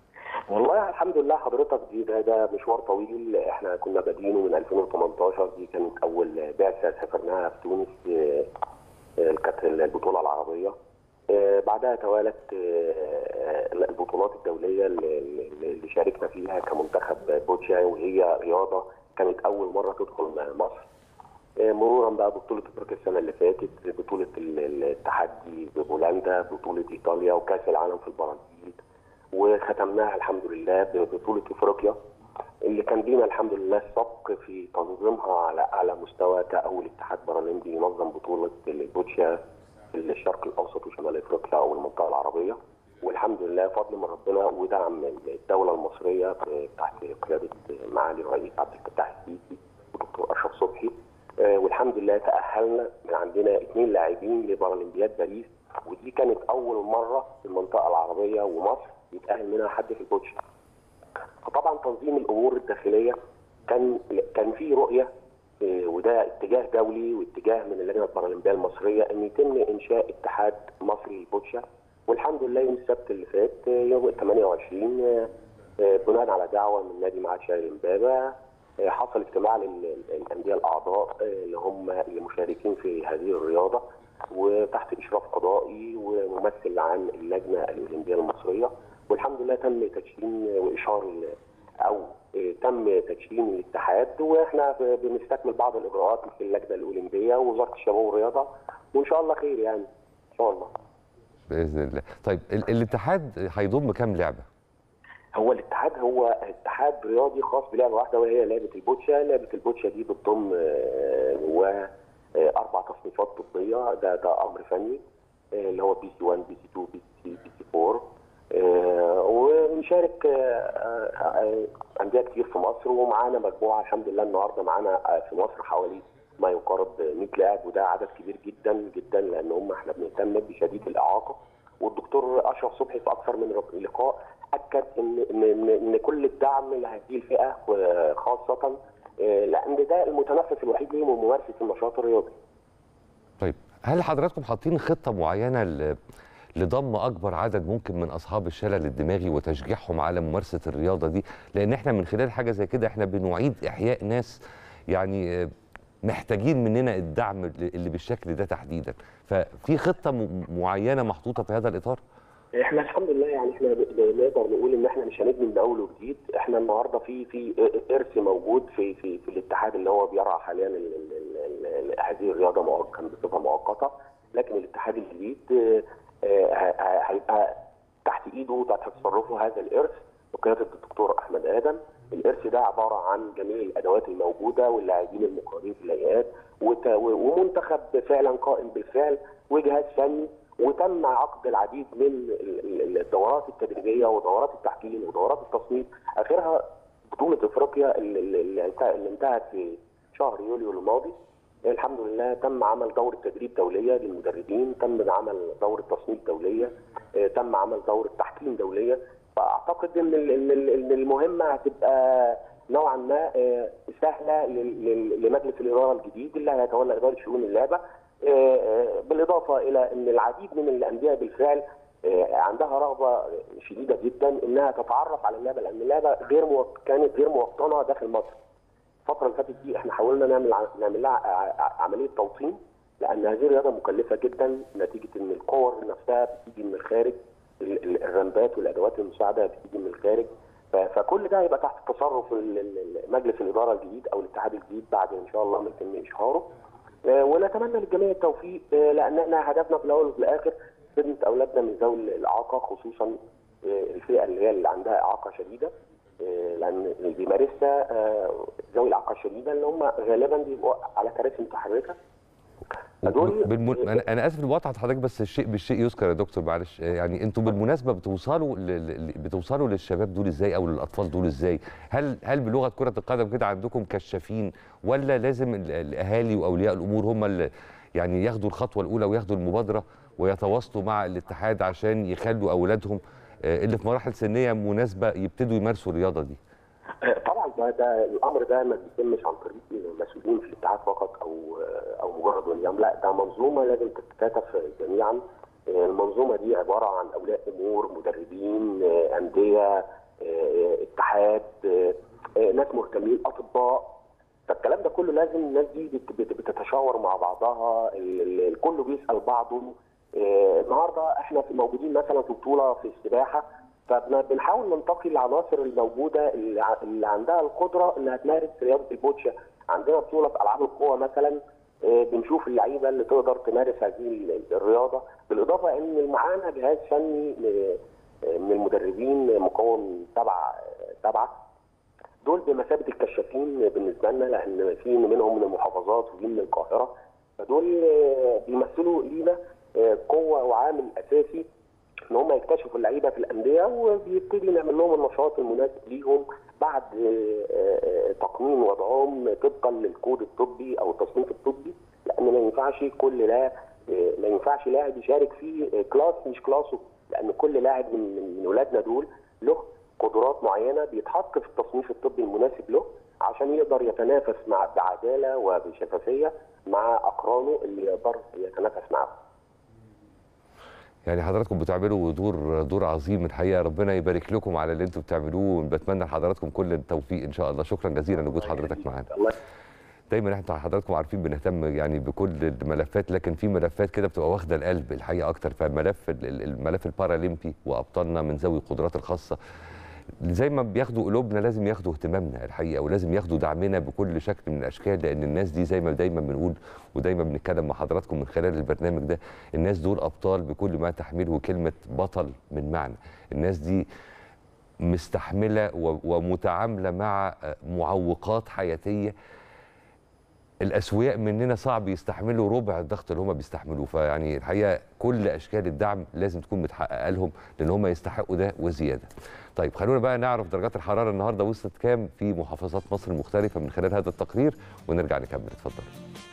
والله الحمد لله حضرتك دي ده, ده مشوار طويل احنا كنا بادئينه من 2018 دي كانت اول بعثه سافرناها في تونس آه، آه، كانت البطوله العربيه آه، بعدها توالت آه، البطولات الدوليه اللي اللي- اللي شاركنا فيها كمنتخب بوتشا وهي رياضه كانت اول مره تدخل مصر آه، مرورا بقى ببطوله افريقيا السنه اللي فاتت بطوله ال- ال- التحدي ببولندا بطوله ايطاليا وكاس العالم في البرازيل وختمناها الحمد لله ببطوله افريقيا اللي كان لينا الحمد لله السبق في تنظيمها على اعلى مستوى كاول اتحاد بارالمبي ينظم بطوله البوتشا في الشرق الاوسط وشمال افريقيا او المنطقه العربيه والحمد لله فضل من ربنا ودعم الدوله المصريه تحت قياده معالي الرئيس عبد الفتاح السيسي ودكتور اشرف صبحي آه، والحمد لله تاهلنا من عندنا اثنين لاعبين لبارالمبياد باريس ودي كانت اول مره في المنطقه العربيه ومصر يتاهل منها حد في البوتشا فطبعا تنظيم الامور الداخليه كان كان في رؤيه آه، وده اتجاه دولي واتجاه من اللجنه البارالمبيه المصريه ان يتم انشاء اتحاد مصري للبوتشا والحمد لله يوم السبت اللي فات آه، يوم 28 آه، آه، بناء على دعوه من نادي معهد شاي امبابه آه، حصل اجتماع للانديه الاعضاء آه، اللي هم المشاركين في هذه الرياضه وتحت اشراف قضائي وممثل عن اللجنه الاولمبيه المصريه والحمد لله تم تدشين واشهار ال- او آه، تم تدشين الاتحاد واحنا ب- بنستكمل بعض الاجراءات في اللجنه الاولمبيه ووزاره الشباب والرياضه وان شاء الله خير يعني ان شاء الله باذن الله طيب ال- الاتحاد هيضم كام لعبه هو الاتحاد هو اتحاد رياضي خاص بلعبه واحده وهي لعبه البوتشا، لعبه البوتشا دي بتضم آه، جواها آه، اربع تصنيفات طبيه ده ده امر فني آه، اللي هو بي سي 1 بي سي 2 بي سي 3 بي سي 4 آه، ونشارك آه، آه، آه، انديه كتير في مصر ومعانا مجموعه الحمد لله النهارده معانا آه، في مصر حوالي ما يقارب 100 لاعب وده عدد كبير جدا جدا لان هم احنا بنهتم بشديد الاعاقه والدكتور اشرف صبحي في اكثر من لقاء اكد ان ان ان, إن كل الدعم لهذه الفئه آه، خاصه آه، لان ده المتنفس الوحيد ليهم وممارسه النشاط الرياضي. طيب هل حضراتكم حاطين خطه معينه ل- لضم اكبر عدد ممكن من اصحاب الشلل الدماغي وتشجيعهم على ممارسه الرياضه دي لان احنا من خلال حاجه زي كده احنا بنعيد احياء ناس يعني آه، محتاجين مننا الدعم اللي بالشكل ده تحديدا ففي خطه م- معينه محطوطه في هذا الاطار احنا الحمد لله يعني احنا نقدر نقول ان احنا مش هنبني من اول وجديد، احنا النهارده في في ارث موجود في في في الاتحاد اللي هو بيرعى حاليا ال- ال- ال- ال- هذه الرياضه مؤقتا بصفه مؤقته، لكن الاتحاد الجديد آه، آه، ه- هيبقى تحت ايده تحت تصرفه هذا الارث بقياده الدكتور احمد ادم، الارث ده عباره عن جميع الادوات الموجوده واللاعبين المقررين في الهيئات وت- ومنتخب فعلا قائم بالفعل وجهاز فني وتم عقد العديد من ال- ال- الدورات التدريبيه ودورات التحكيم ودورات التصنيف اخرها بطوله افريقيا اللي, اللي انتهت- اللي انتهت في شهر يوليو الماضي الحمد لله تم عمل دورة تدريب دولية للمدربين تم عمل دورة تصنيف دولية آه، تم عمل دورة تحكيم دولية فاعتقد ان ال- ان ال- ان المهمه هتبقى نوعا ما آه، سهله لل- لل- لمجلس الاداره الجديد اللي هيتولى اداره شؤون اللعبه آه، آه، بالاضافه الى ان العديد من الانديه بالفعل آه، عندها رغبه شديده جدا انها تتعرف على اللعبه لان اللعبه غير موط- كانت غير موطنه داخل مصر. الفتره اللي فاتت دي احنا حاولنا نعمل ع- نعمل لها ع- ع- عمليه توطين لان هذه الرياضه مكلفه جدا نتيجه ان الكور نفسها بتيجي من الخارج ال- ال- الرمبات والادوات المساعده بتيجي من الخارج ف- فكل ده هيبقى تحت تصرف ال- ال- مجلس الاداره الجديد او الاتحاد الجديد بعد ان شاء الله ما يتم اشهاره آه، ونتمنى للجميع التوفيق آه، لان احنا هدفنا في الاول وفي الاخر خدمه اولادنا من ذوي الاعاقه خصوصا آه، الفئه اللي هي اللي عندها اعاقه شديده آه، لان اللي بيمارسها آه، ذوي الاعاقه الشديده اللي هم غالبا بيبقوا على كراسي متحركه فدول- بالمن... انا انا اسف لمقاطعه حضرتك بس الشيء بالشيء يذكر يا دكتور معلش آه، يعني انتوا بالمناسبه بتوصلوا ل... ل- بتوصلوا للشباب دول ازاي او للاطفال دول ازاي؟ هل هل بلغه كره القدم كده عندكم كشافين ولا لازم ال- الاهالي واولياء الامور هم اللي يعني ياخدوا الخطوه الاولى وياخدوا المبادره ويتواصلوا مع الاتحاد عشان يخلوا اولادهم آه، اللي في مراحل سنيه مناسبه يبتدوا يمارسوا الرياضه دي؟ آه، طبعا ده, ده الامر ده ما بيتمش عن طريق مسؤولين في الاتحاد فقط او آه، او مجرد وليام لا ده منظومه لازم تتكاتف جميعا آه، المنظومه دي عباره عن اولياء امور مدربين آه، انديه آه، آه، اتحاد آه، آه، ناس مهتمين اطباء فالكلام ده كله لازم الناس دي بت- بت- بتتشاور مع بعضها ال- ال- الكل بيسال بعضه آه، النهارده احنا في موجودين مثلا في بطوله في السباحه فبنحاول ننتقي العناصر الموجوده اللي ع- اللي عندها القدره انها تمارس رياضه البوتشا عندنا بطوله في العاب القوى مثلا آه، بنشوف اللعيبه اللي تقدر تمارس هذه ال- الرياضه بالاضافه ان معانا جهاز فني آه، آه، من المدربين مكون سبعه سبعه دول بمثابه الكشافين بالنسبه لنا لان في منهم من المحافظات وفي من القاهره فدول آه، بيمثلوا لينا آه، قوه وعامل اساسي ان هم يكتشفوا اللعيبه في الانديه وبيبتدي نعمل لهم النشاط المناسب ليهم بعد آه، آه، تقنين وضعهم طبقا للكود الطبي او التصنيف الطبي لان ما ينفعش كل لا آه، ما ينفعش لاعب يشارك في آه، كلاس مش كلاسه لان كل لاعب من من- من ولادنا دول له قدرات معينه بيتحط في التصنيف الطبي المناسب له عشان يقدر يتنافس مع بعداله وبشفافيه مع اقرانه اللي يقدر يتنافس معاهم. يعني حضراتكم بتعملوا دور دور عظيم الحقيقه ربنا يبارك لكم على اللي انتم بتعملوه بتمنى لحضراتكم كل التوفيق ان شاء الله شكرا جزيلا لوجود حضرتك معانا الله دايما احنا حضراتكم عارفين بنهتم يعني بكل الملفات لكن في ملفات كده بتبقى واخده القلب الحقيقه اكتر فملف ال- ال- الملف البارالمبي وابطالنا من ذوي القدرات الخاصه زي ما بياخدوا قلوبنا لازم ياخدوا اهتمامنا الحقيقه ولازم ياخدوا دعمنا بكل شكل من الاشكال لان الناس دي زي ما دايما بنقول ودايما بنتكلم مع حضراتكم من خلال البرنامج ده الناس دول ابطال بكل ما تحمله كلمه بطل من معنى الناس دي مستحمله و- ومتعامله مع آه، معوقات حياتيه الاسوياء مننا صعب يستحملوا ربع الضغط اللي هم بيستحملوه فيعني الحقيقه كل اشكال الدعم لازم تكون متحققه لهم لان هم يستحقوا ده وزياده. طيب خلونا بقى نعرف درجات الحراره النهارده وصلت كام في محافظات مصر المختلفه من خلال هذا التقرير ونرجع نكمل اتفضل.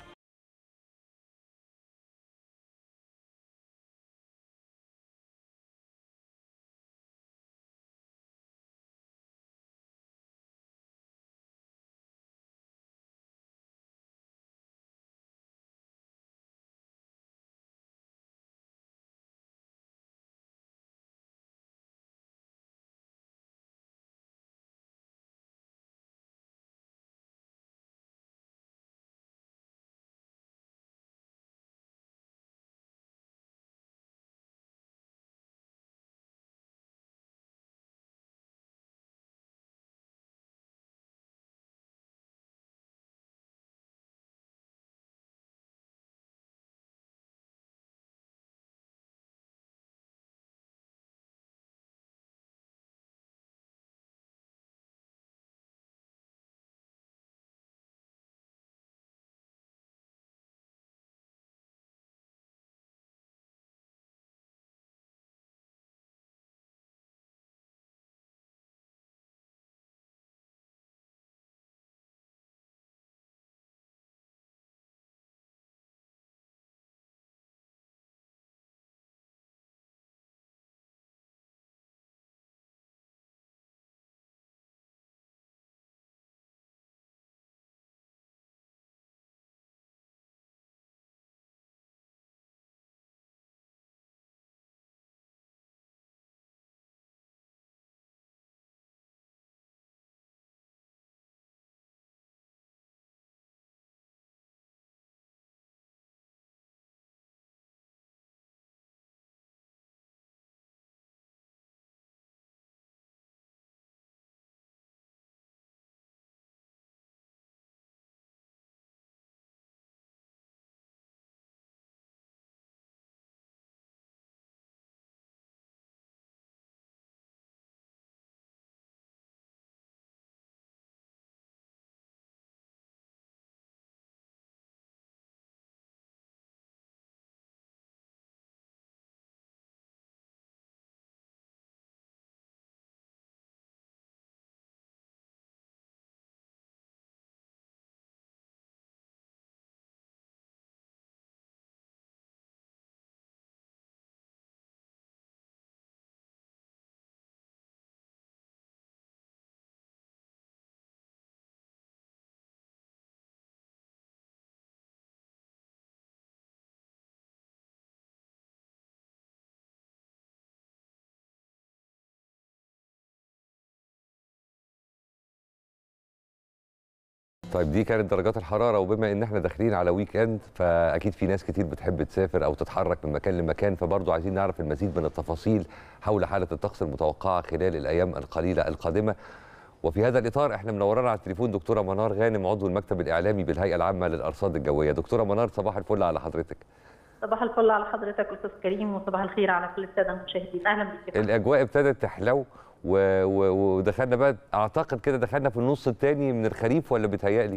طيب دي كانت درجات الحراره وبما ان احنا داخلين على ويك اند فاكيد في ناس كتير بتحب تسافر او تتحرك من مكان لمكان فبرضه عايزين نعرف المزيد من التفاصيل حول حاله الطقس المتوقعه خلال الايام القليله القادمه وفي هذا الاطار احنا منورانا على التليفون دكتوره منار غانم عضو المكتب الاعلامي بالهيئه العامه للارصاد الجويه دكتوره منار صباح الفل على حضرتك صباح الفل على حضرتك استاذ كريم وصباح الخير على كل الساده المشاهدين اهلا بك الاجواء ابتدت تحلو و- و- ودخلنا بقى اعتقد كده دخلنا في النص الثاني من الخريف ولا بيتهيألي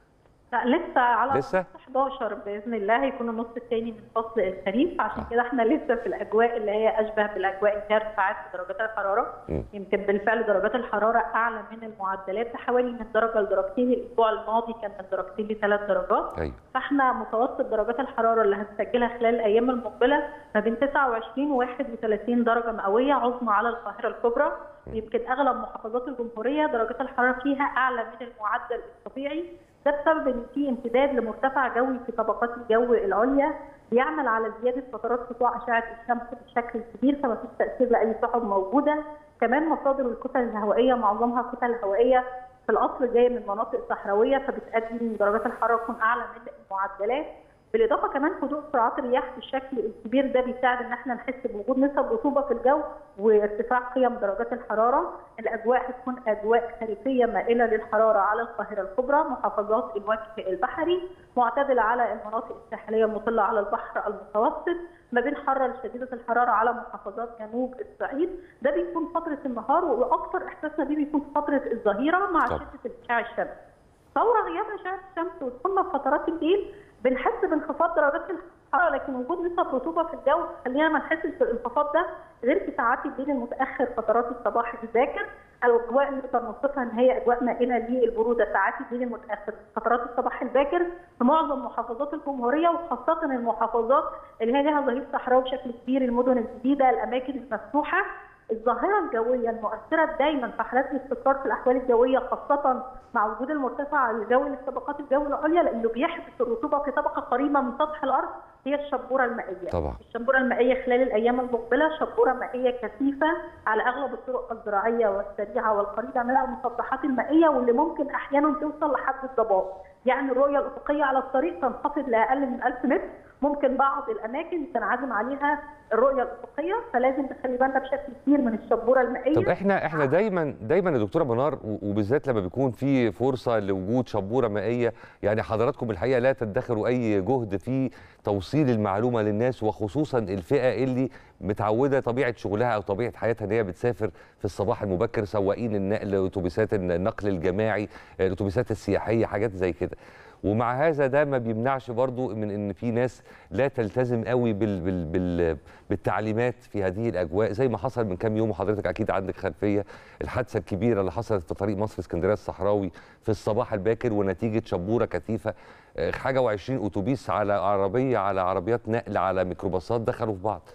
لا لسه على لسه؟ نص 11 باذن الله هيكون النص الثاني من فصل الخريف عشان كده احنا لسه في الاجواء اللي هي اشبه بالاجواء اللي فيها ارتفاعات في درجات الحراره م. يمكن بالفعل درجات الحراره اعلى من المعدلات بحوالي من درجه لدرجتين الاسبوع الماضي كان من درجتين لثلاث درجات ايوه فاحنا متوسط درجات الحراره اللي هنسجلها خلال الايام المقبله ما بين 29 و 31 درجه مئويه عظمى على القاهره الكبرى ويمكن اغلب محافظات الجمهوريه درجات الحراره فيها اعلى من المعدل الطبيعي ده بسبب ان في امتداد لمرتفع جوي في طبقات الجو العليا بيعمل على زياده فترات سطوع اشعه الشمس بشكل كبير فما فيش تاثير لاي سحب موجوده كمان مصادر الكتل الهوائيه معظمها كتل هوائيه في الاصل جايه من مناطق صحراويه فبتؤدي ان درجات الحراره تكون اعلى من المعدلات بالاضافه كمان هدوء سرعات الرياح بالشكل الكبير ده بيساعد ان احنا نحس بوجود نسب رطوبه في الجو وارتفاع قيم درجات الحراره الاجواء هتكون اجواء خريفيه مائله للحراره على القاهره الكبرى محافظات الوجه البحري معتدله على المناطق الساحليه المطله على البحر المتوسط ما بين حاره لشديده الحراره على محافظات جنوب الصعيد ده بيكون فتره النهار واكثر احساسنا بيه بيكون في فتره الظهيره مع طب. شده اشعاع الشمس فور غياب اشعه الشمس ودخولنا في فترات الليل بنحس بانخفاض درجات الحراره لكن وجود نسب رطوبه في الجو خلينا ما نحسش بالانخفاض ده غير في ساعات الليل المتاخر فترات الصباح الباكر الاجواء اللي نقدر نوصفها ان هي اجواء مائله للبروده ساعات الليل المتاخر فترات الصباح الباكر في معظم محافظات الجمهوريه وخاصه المحافظات اللي هي لها ظهير صحراوي بشكل كبير المدن الجديده الاماكن المفتوحه الظاهره الجويه المؤثره دايما في حالات الاستقرار في الاحوال الجويه خاصه مع وجود المرتفع الجوي لطبقات الجو العليا لانه بيحبس الرطوبه في طبقه قريبه من سطح الارض هي الشبوره المائيه. طبعا. الشبوره المائيه خلال الايام المقبله شبوره مائيه كثيفه على اغلب الطرق الزراعيه والسريعه والقريبه من المسطحات المائيه واللي ممكن احيانا توصل لحد الضباب. يعني الرؤيه الافقيه على الطريق تنخفض لاقل من 1000 متر ممكن بعض الاماكن تنعزم عليها الرؤيه الافقيه فلازم نخلي بالنا بشكل كبير من الشبوره المائيه طب احنا احنا دايما دايما يا دكتوره منار و- وبالذات لما بيكون في فرصه لوجود شبوره مائيه يعني حضراتكم الحقيقه لا تدخروا اي جهد في توصيل المعلومه للناس وخصوصا الفئه اللي متعوده طبيعه شغلها او طبيعه حياتها ان هي بتسافر في الصباح المبكر سواقين النقل اتوبيسات النقل الجماعي الاتوبيسات السياحيه حاجات زي كده ومع هذا ده ما بيمنعش برضو من ان في ناس لا تلتزم قوي بال بال بال بالتعليمات في هذه الاجواء زي ما حصل من كام يوم وحضرتك اكيد عندك خلفيه الحادثه الكبيره اللي حصلت في طريق مصر اسكندريه الصحراوي في الصباح الباكر ونتيجه شبوره كثيفه آه، حاجه و20 اتوبيس على عربيه على عربيات نقل على ميكروباصات دخلوا في بعض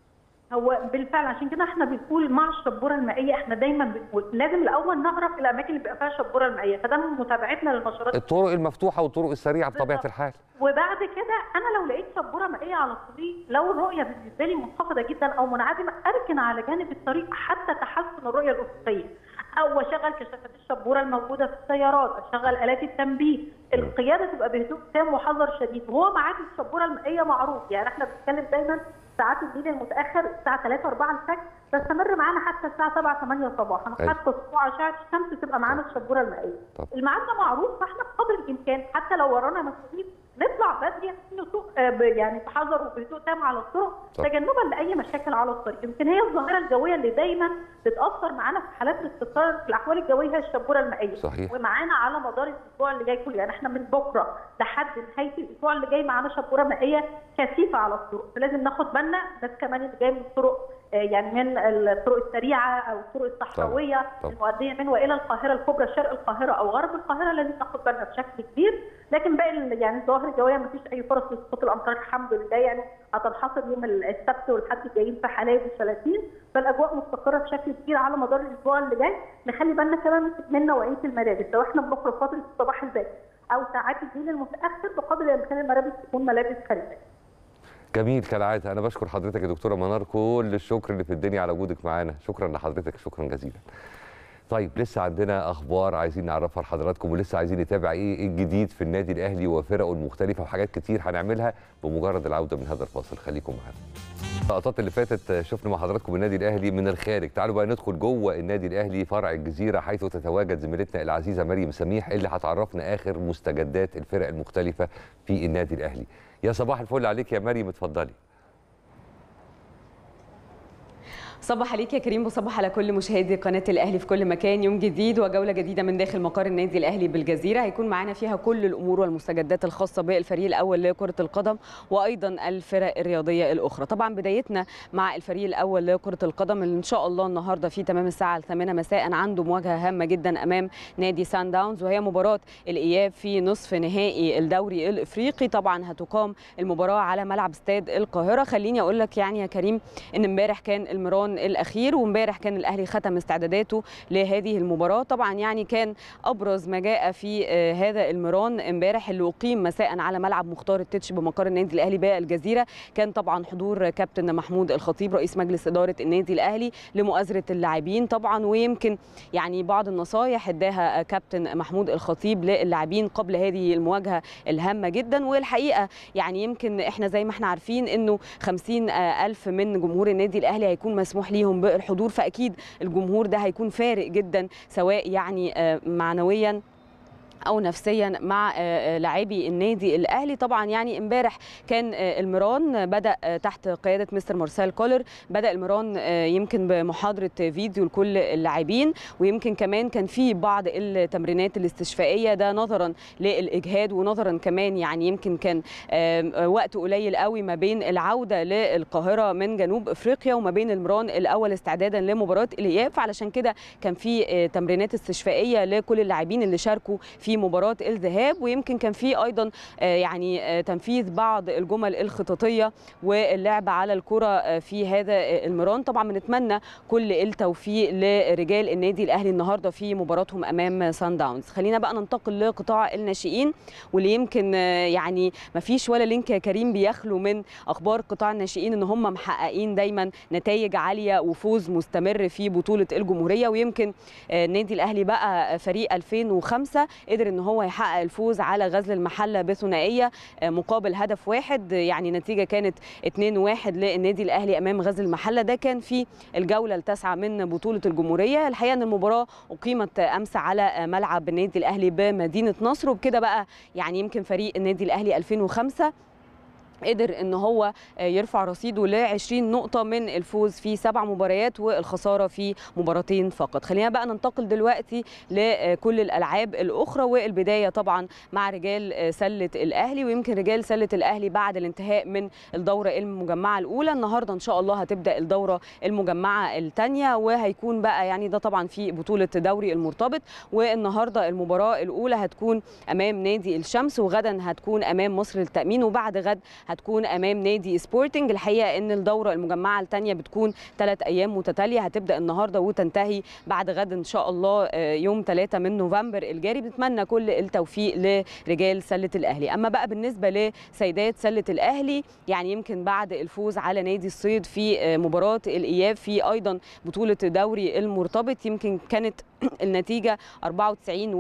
هو بالفعل عشان كده احنا بنقول مع الشبوره المائيه احنا دايما بنقول لازم الاول نعرف الاماكن اللي بيبقى فيها شبوره المائيه فده من متابعتنا للنشرات الطرق المفتوحه والطرق السريعه بطبيعه بالظبط. الحال وبعد كده انا لو لقيت شبوره مائيه على الطريق لو الرؤيه بالنسبه لي منخفضه جدا او منعدمه اركن على جانب الطريق حتى تحسن الرؤيه الافقيه او اشغل كشافات الشبوره الموجوده في السيارات اشغل الات التنبيه القياده تبقى بهدوء تام وحذر شديد وهو ميعاد الشبوره المائيه معروف يعني احنا بنتكلم دايما ساعات الليل المتاخر الساعه 3 4 الفجر تستمر معانا حتى الساعه 7 8 صباحا أيوة. حتى سطوع اشعه الشمس تبقى معانا الشبوره المائيه طب. الميعاد ده معروف فاحنا بقدر الامكان حتى لو ورانا مسؤولين نطلع بدري عشان نسوق آه، ب- يعني بحذر وبهدوء تام على الطرق طب. تجنبا لاي مشاكل على الطريق يمكن هي الظاهره الجويه اللي دايما بتاثر معانا في حالات الاستقرار في الاحوال الجويه هي الشبوره المائيه صحيح. ومعانا على مدار الاسبوع اللي جاي كله يعني احنا من بكره لحد نهايه الاسبوع اللي جاي معانا شبوره مائيه كثيفه على الطرق فلازم ناخد بالنا ناس كمان اللي جايه من الطرق آه، يعني من الطرق السريعه او الطرق الصحراويه طبعا. المؤديه من والى القاهره الكبرى شرق القاهره او غرب القاهره لازم ناخد بالنا بشكل كبير لكن باقي ال- يعني الظواهر الجويه ما فيش اي فرص لسقوط الامطار الحمد لله يعني هتنحصر يوم السبت والحد الجايين في حلايب وشلاتين فالاجواء مستقره بشكل كبير على مدار الاسبوع اللي جاي نخلي بالنا كمان من نوعيه الملابس لو احنا بنخرج فتره الصباح الباكر او ساعات الليل المتاخر بقدر الامكان الملابس تكون ملابس خريفيه جميل كالعاده انا بشكر حضرتك يا دكتوره منار كل الشكر اللي في الدنيا على وجودك معانا شكرا لحضرتك شكرا جزيلا طيب لسه عندنا اخبار عايزين نعرفها لحضراتكم ولسه عايزين نتابع ايه إيه الجديد في النادي الاهلي وفرقه المختلفه وحاجات كتير هنعملها بمجرد العوده من هذا الفاصل خليكم معانا اللقطات اللي فاتت شفنا مع حضراتكم النادي الاهلي من الخارج تعالوا بقى ندخل جوه النادي الاهلي فرع الجزيره حيث تتواجد زميلتنا العزيزه مريم سميح اللي هتعرفنا اخر مستجدات الفرق المختلفه في النادي الاهلي يا صباح الفل عليك يا مريم اتفضلي صباح عليك يا كريم وصباح على كل مشاهدي قناه الاهلي في كل مكان يوم جديد وجوله جديده من داخل مقر النادي الاهلي بالجزيره هيكون معانا فيها كل الامور والمستجدات الخاصه بالفريق الاول لكره القدم وايضا الفرق الرياضيه الاخرى طبعا بدايتنا مع الفريق الاول لكره القدم اللي ان شاء الله النهارده في تمام الساعه الثامنه مساء عنده مواجهه هامه جدا امام نادي سان داونز وهي مباراه الاياب في نصف نهائي الدوري الافريقي طبعا هتقام المباراه على ملعب استاد القاهره خليني اقول لك يعني يا كريم ان امبارح كان المران الاخير وامبارح كان الاهلي ختم استعداداته لهذه المباراه طبعا يعني كان ابرز ما جاء في آه، هذا المران امبارح اللي اقيم مساء على ملعب مختار التتش بمقر النادي الاهلي بالجزيره كان طبعا حضور كابتن محمود الخطيب رئيس مجلس اداره النادي الاهلي لمؤازره اللاعبين طبعا ويمكن يعني بعض النصايح اداها كابتن محمود الخطيب للاعبين قبل هذه المواجهه الهامه جدا والحقيقه يعني يمكن احنا زي ما احنا عارفين انه 50 ألف من جمهور النادي الاهلي هيكون مسموح ليهم بالحضور فاكيد الجمهور ده هيكون فارق جدا سواء يعني آه، معنويا او نفسيا مع آه، آه، لاعبي النادي الاهلي طبعا يعني امبارح كان آه، المران بدا آه، تحت قياده مستر مارسيل كولر بدا المران آه، يمكن بمحاضره فيديو لكل اللاعبين ويمكن كمان كان في بعض التمرينات الاستشفائيه ده نظرا للاجهاد ونظرا كمان يعني يمكن كان آم، آه، وقت قليل قوي ما بين العوده للقاهره من جنوب افريقيا وما بين المران الاول استعدادا لمباراه الاياب فعلشان كده كان في آه، تمرينات استشفائيه لكل اللاعبين اللي شاركوا في مباراه الذهاب ويمكن كان في ايضا آه، يعني آه، تنفيذ بعض الجمل الخططيه واللعب على الكره آه، في هذا آه، المران طبعا بنتمنى كل التوفيق لرجال النادي الاهلي النهارده في مباراتهم امام سان داونز خلينا بقى ننتقل لقطاع الناشئين واللي يمكن آه، يعني ما فيش ولا لينك يا كريم بيخلو من اخبار قطاع الناشئين ان هم محققين دايما نتائج عاليه وفوز مستمر في بطوله الجمهوريه ويمكن آه، النادي الاهلي بقى فريق 2005 قدر ان هو يحقق الفوز على غزل المحله بثنائيه آه، مقابل هدف واحد آه، يعني نتيجه كانت 2-1 للنادي الاهلي امام غزل المحله ده كان في الجوله التاسعه من بطوله الجمهوريه الحقيقه ان المباراه اقيمت امس على آه، ملعب النادي الاهلي بمدينه نصر وبكده بقى يعني يمكن فريق النادي الاهلي 2005 قدر ان هو يرفع رصيده ل 20 نقطه من الفوز في سبع مباريات والخساره في مباراتين فقط خلينا بقى ننتقل دلوقتي لكل الالعاب الاخرى والبدايه طبعا مع رجال سله الاهلي ويمكن رجال سله الاهلي بعد الانتهاء من الدوره المجمعه الاولى النهارده ان شاء الله هتبدا الدوره المجمعه الثانيه وهيكون بقى يعني ده طبعا في بطوله دوري المرتبط والنهارده المباراه الاولى هتكون امام نادي الشمس وغدا هتكون امام مصر للتامين وبعد غد هتكون امام نادي سبورتنج الحقيقه ان الدوره المجمعه الثانيه بتكون ثلاث ايام متتاليه هتبدا النهارده وتنتهي بعد غد ان شاء الله آه، يوم 3 من نوفمبر الجاري بنتمنى كل التوفيق لرجال سله الاهلي اما بقى بالنسبه لسيدات سله الاهلي يعني يمكن بعد الفوز على نادي الصيد في آه، مباراه الاياب في ايضا بطوله دوري المرتبط يمكن كانت النتيجه 94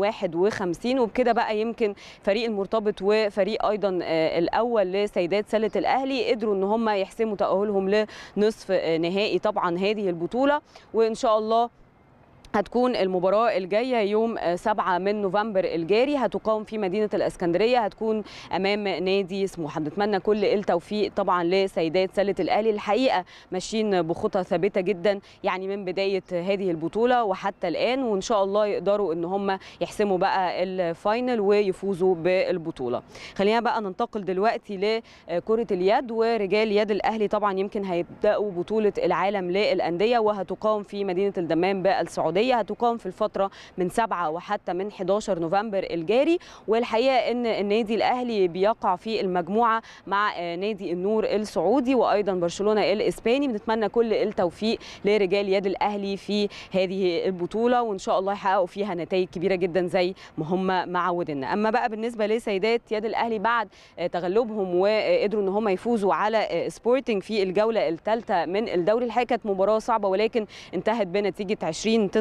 51 وبكده بقى يمكن فريق المرتبط وفريق ايضا آه، الاول لسيدات سله الاهلي قدروا ان هم يحسموا تاهلهم لنصف آه، نهائي طبعا هذه البطوله وان شاء الله هتكون المباراة الجاية يوم آه، 7 من نوفمبر الجاري هتقام في مدينة الإسكندرية هتكون أمام نادي سموحة بنتمنى كل التوفيق طبعا لسيدات سلة الأهلي الحقيقة ماشيين بخطى ثابتة جدا يعني من بداية هذه البطولة وحتى الآن وإن شاء الله يقدروا إن هم يحسموا بقى الفاينل ويفوزوا بالبطولة خلينا بقى ننتقل دلوقتي لكرة اليد ورجال يد الأهلي طبعا يمكن هيبدأوا بطولة العالم للأندية وهتقام في مدينة الدمام بالسعودية هتقام في الفترة من 7 وحتى من 11 نوفمبر الجاري والحقيقة إن النادي الأهلي بيقع في المجموعة مع آه، نادي النور السعودي وأيضا برشلونة الإسباني بنتمنى كل التوفيق لرجال يد الأهلي في هذه البطولة وإن شاء الله يحققوا فيها نتائج كبيرة جدا زي ما هم معودنا أما بقى بالنسبة لسيدات يد الأهلي بعد آه، تغلبهم وقدروا إن هم يفوزوا على آه، سبورتنج في الجولة الثالثة من الدوري الحقيقة كانت مباراة صعبة ولكن انتهت بنتيجة 20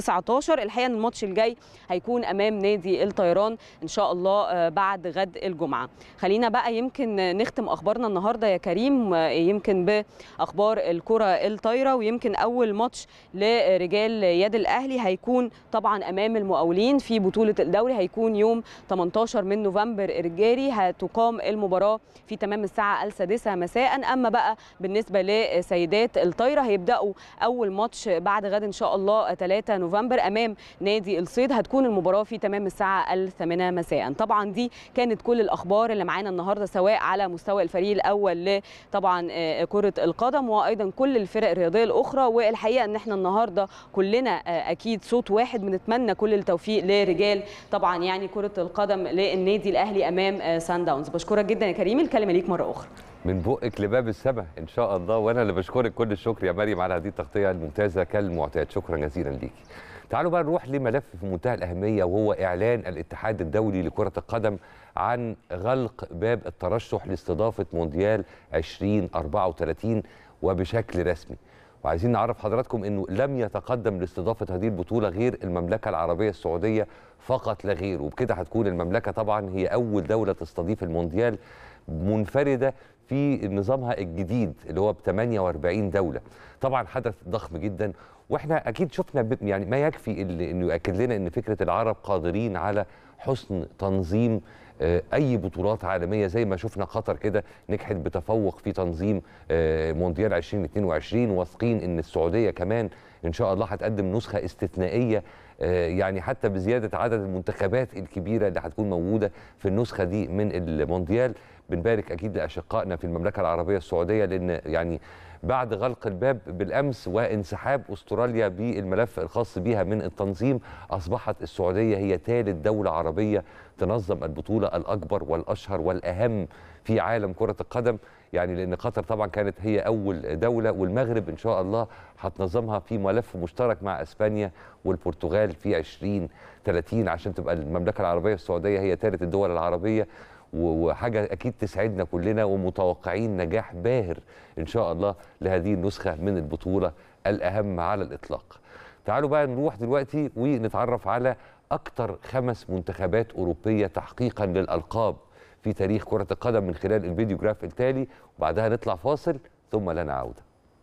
2019 الحقيقه ان الماتش الجاي هيكون امام نادي الطيران ان شاء الله آه، بعد غد الجمعه خلينا بقى يمكن نختم اخبارنا النهارده يا كريم آه، يمكن باخبار الكره الطايره ويمكن اول ماتش لرجال يد الاهلي هيكون طبعا امام المقاولين في بطوله الدوري هيكون يوم 18 من نوفمبر الجاري هتقام المباراه في تمام الساعه السادسه مساء اما بقى بالنسبه لسيدات الطايره هيبداوا اول ماتش بعد غد ان شاء الله 3 نوفمبر امام نادي الصيد هتكون المباراه في تمام الساعه الثامنه مساء طبعا دي كانت كل الاخبار اللي معانا النهارده سواء على مستوى الفريق الاول طبعا آه، كره القدم وايضا كل الفرق الرياضيه الاخرى والحقيقه ان احنا النهارده كلنا آه، اكيد صوت واحد بنتمنى كل التوفيق لرجال طبعا يعني كره القدم للنادي الاهلي امام آه، سان داونز بشكرك جدا يا كريم الكلمه ليك مره اخرى من بقك لباب السماء ان شاء الله وانا اللي بشكرك كل الشكر يا مريم على هذه التغطيه الممتازه كالمعتاد شكرا جزيلا ليكي تعالوا بقى نروح لملف في منتهى الاهميه وهو اعلان الاتحاد الدولي لكره القدم عن غلق باب الترشح لاستضافه مونديال 2034 وبشكل رسمي وعايزين نعرف حضراتكم انه لم يتقدم لاستضافه هذه البطوله غير المملكه العربيه السعوديه فقط لا غير وبكده هتكون المملكه طبعا هي اول دوله تستضيف المونديال منفرده في نظامها الجديد اللي هو ب 48 دوله طبعا حدث ضخم جدا واحنا اكيد شفنا ب- يعني ما يكفي اللي- انه ياكد لنا ان فكره العرب قادرين على حسن تنظيم آه، اي بطولات عالميه زي ما شفنا قطر كده نجحت بتفوق في تنظيم آه، مونديال 2022 واثقين ان السعوديه كمان ان شاء الله هتقدم نسخه استثنائيه آه، يعني حتى بزياده عدد المنتخبات الكبيره اللي هتكون موجوده في النسخه دي من المونديال بنبارك اكيد لاشقائنا في المملكه العربيه السعوديه لان يعني بعد غلق الباب بالامس وانسحاب استراليا بالملف الخاص بها من التنظيم اصبحت السعوديه هي ثالث دوله عربيه تنظم البطوله الاكبر والاشهر والاهم في عالم كره القدم يعني لان قطر طبعا كانت هي اول دوله والمغرب ان شاء الله هتنظمها في ملف مشترك مع اسبانيا والبرتغال في 2030 عشان تبقى المملكه العربيه السعوديه هي ثالث الدول العربيه و- وحاجه اكيد تسعدنا كلنا ومتوقعين نجاح باهر ان شاء الله لهذه النسخه من البطوله الاهم على الاطلاق. تعالوا بقى نروح دلوقتي ونتعرف على اكثر خمس منتخبات اوروبيه تحقيقا للالقاب في تاريخ كره القدم من خلال الفيديو جراف التالي وبعدها نطلع فاصل ثم لنا عوده.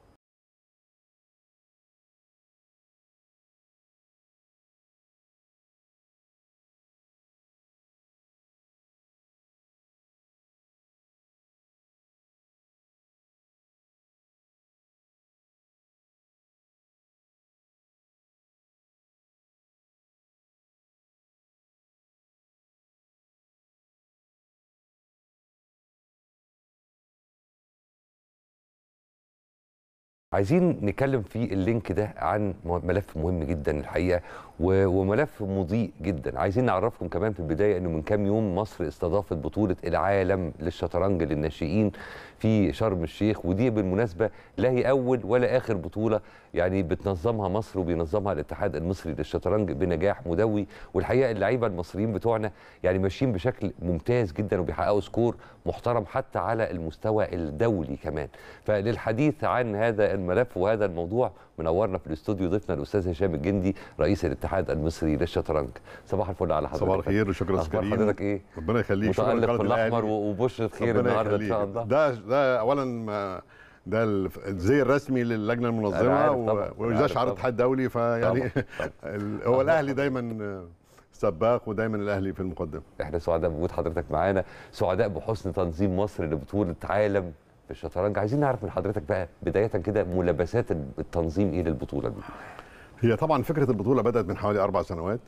عايزين نتكلم في اللينك ده عن م- ملف مهم جدا الحقيقه و- وملف مضيء جدا عايزين نعرفكم كمان في البدايه انه من كام يوم مصر استضافت بطوله العالم للشطرنج للناشئين في شرم الشيخ ودي بالمناسبه لا هي اول ولا اخر بطوله يعني بتنظمها مصر وبينظمها الاتحاد المصري للشطرنج بنجاح مدوي والحقيقه اللعيبه المصريين بتوعنا يعني ماشيين بشكل ممتاز جدا وبيحققوا سكور محترم حتى على المستوى الدولي كمان فللحديث عن هذا الملف وهذا الموضوع منورنا في الاستوديو ضيفنا الاستاذ هشام الجندي رئيس الاتحاد المصري للشطرنج صباح الفل على حضرتك صباح الخير وشكرا اخبار كريم حضرتك ايه ربنا يخليك شكرا متالق لقناة بالاحمر الأهلي. وبشره خير ربنا النهارده ان يخليك. شاء الله ده ده اولا ما- ده الف- الزي الرسمي للجنه أنا المنظمه عارف و- طبعاً، أنا وده عارف شعار طبعاً. الاتحاد الدولي فيعني طبعاً، ال- هو الاهلي دايما سباق ودايما الاهلي في المقدمه احنا سعداء بوجود حضرتك معانا سعداء بحسن تنظيم مصر لبطوله عالم في الشطرنج عايزين نعرف من حضرتك بقى بدايه كده ملابسات التنظيم ايه للبطوله دي هي طبعا فكره البطوله بدات من حوالي اربع سنوات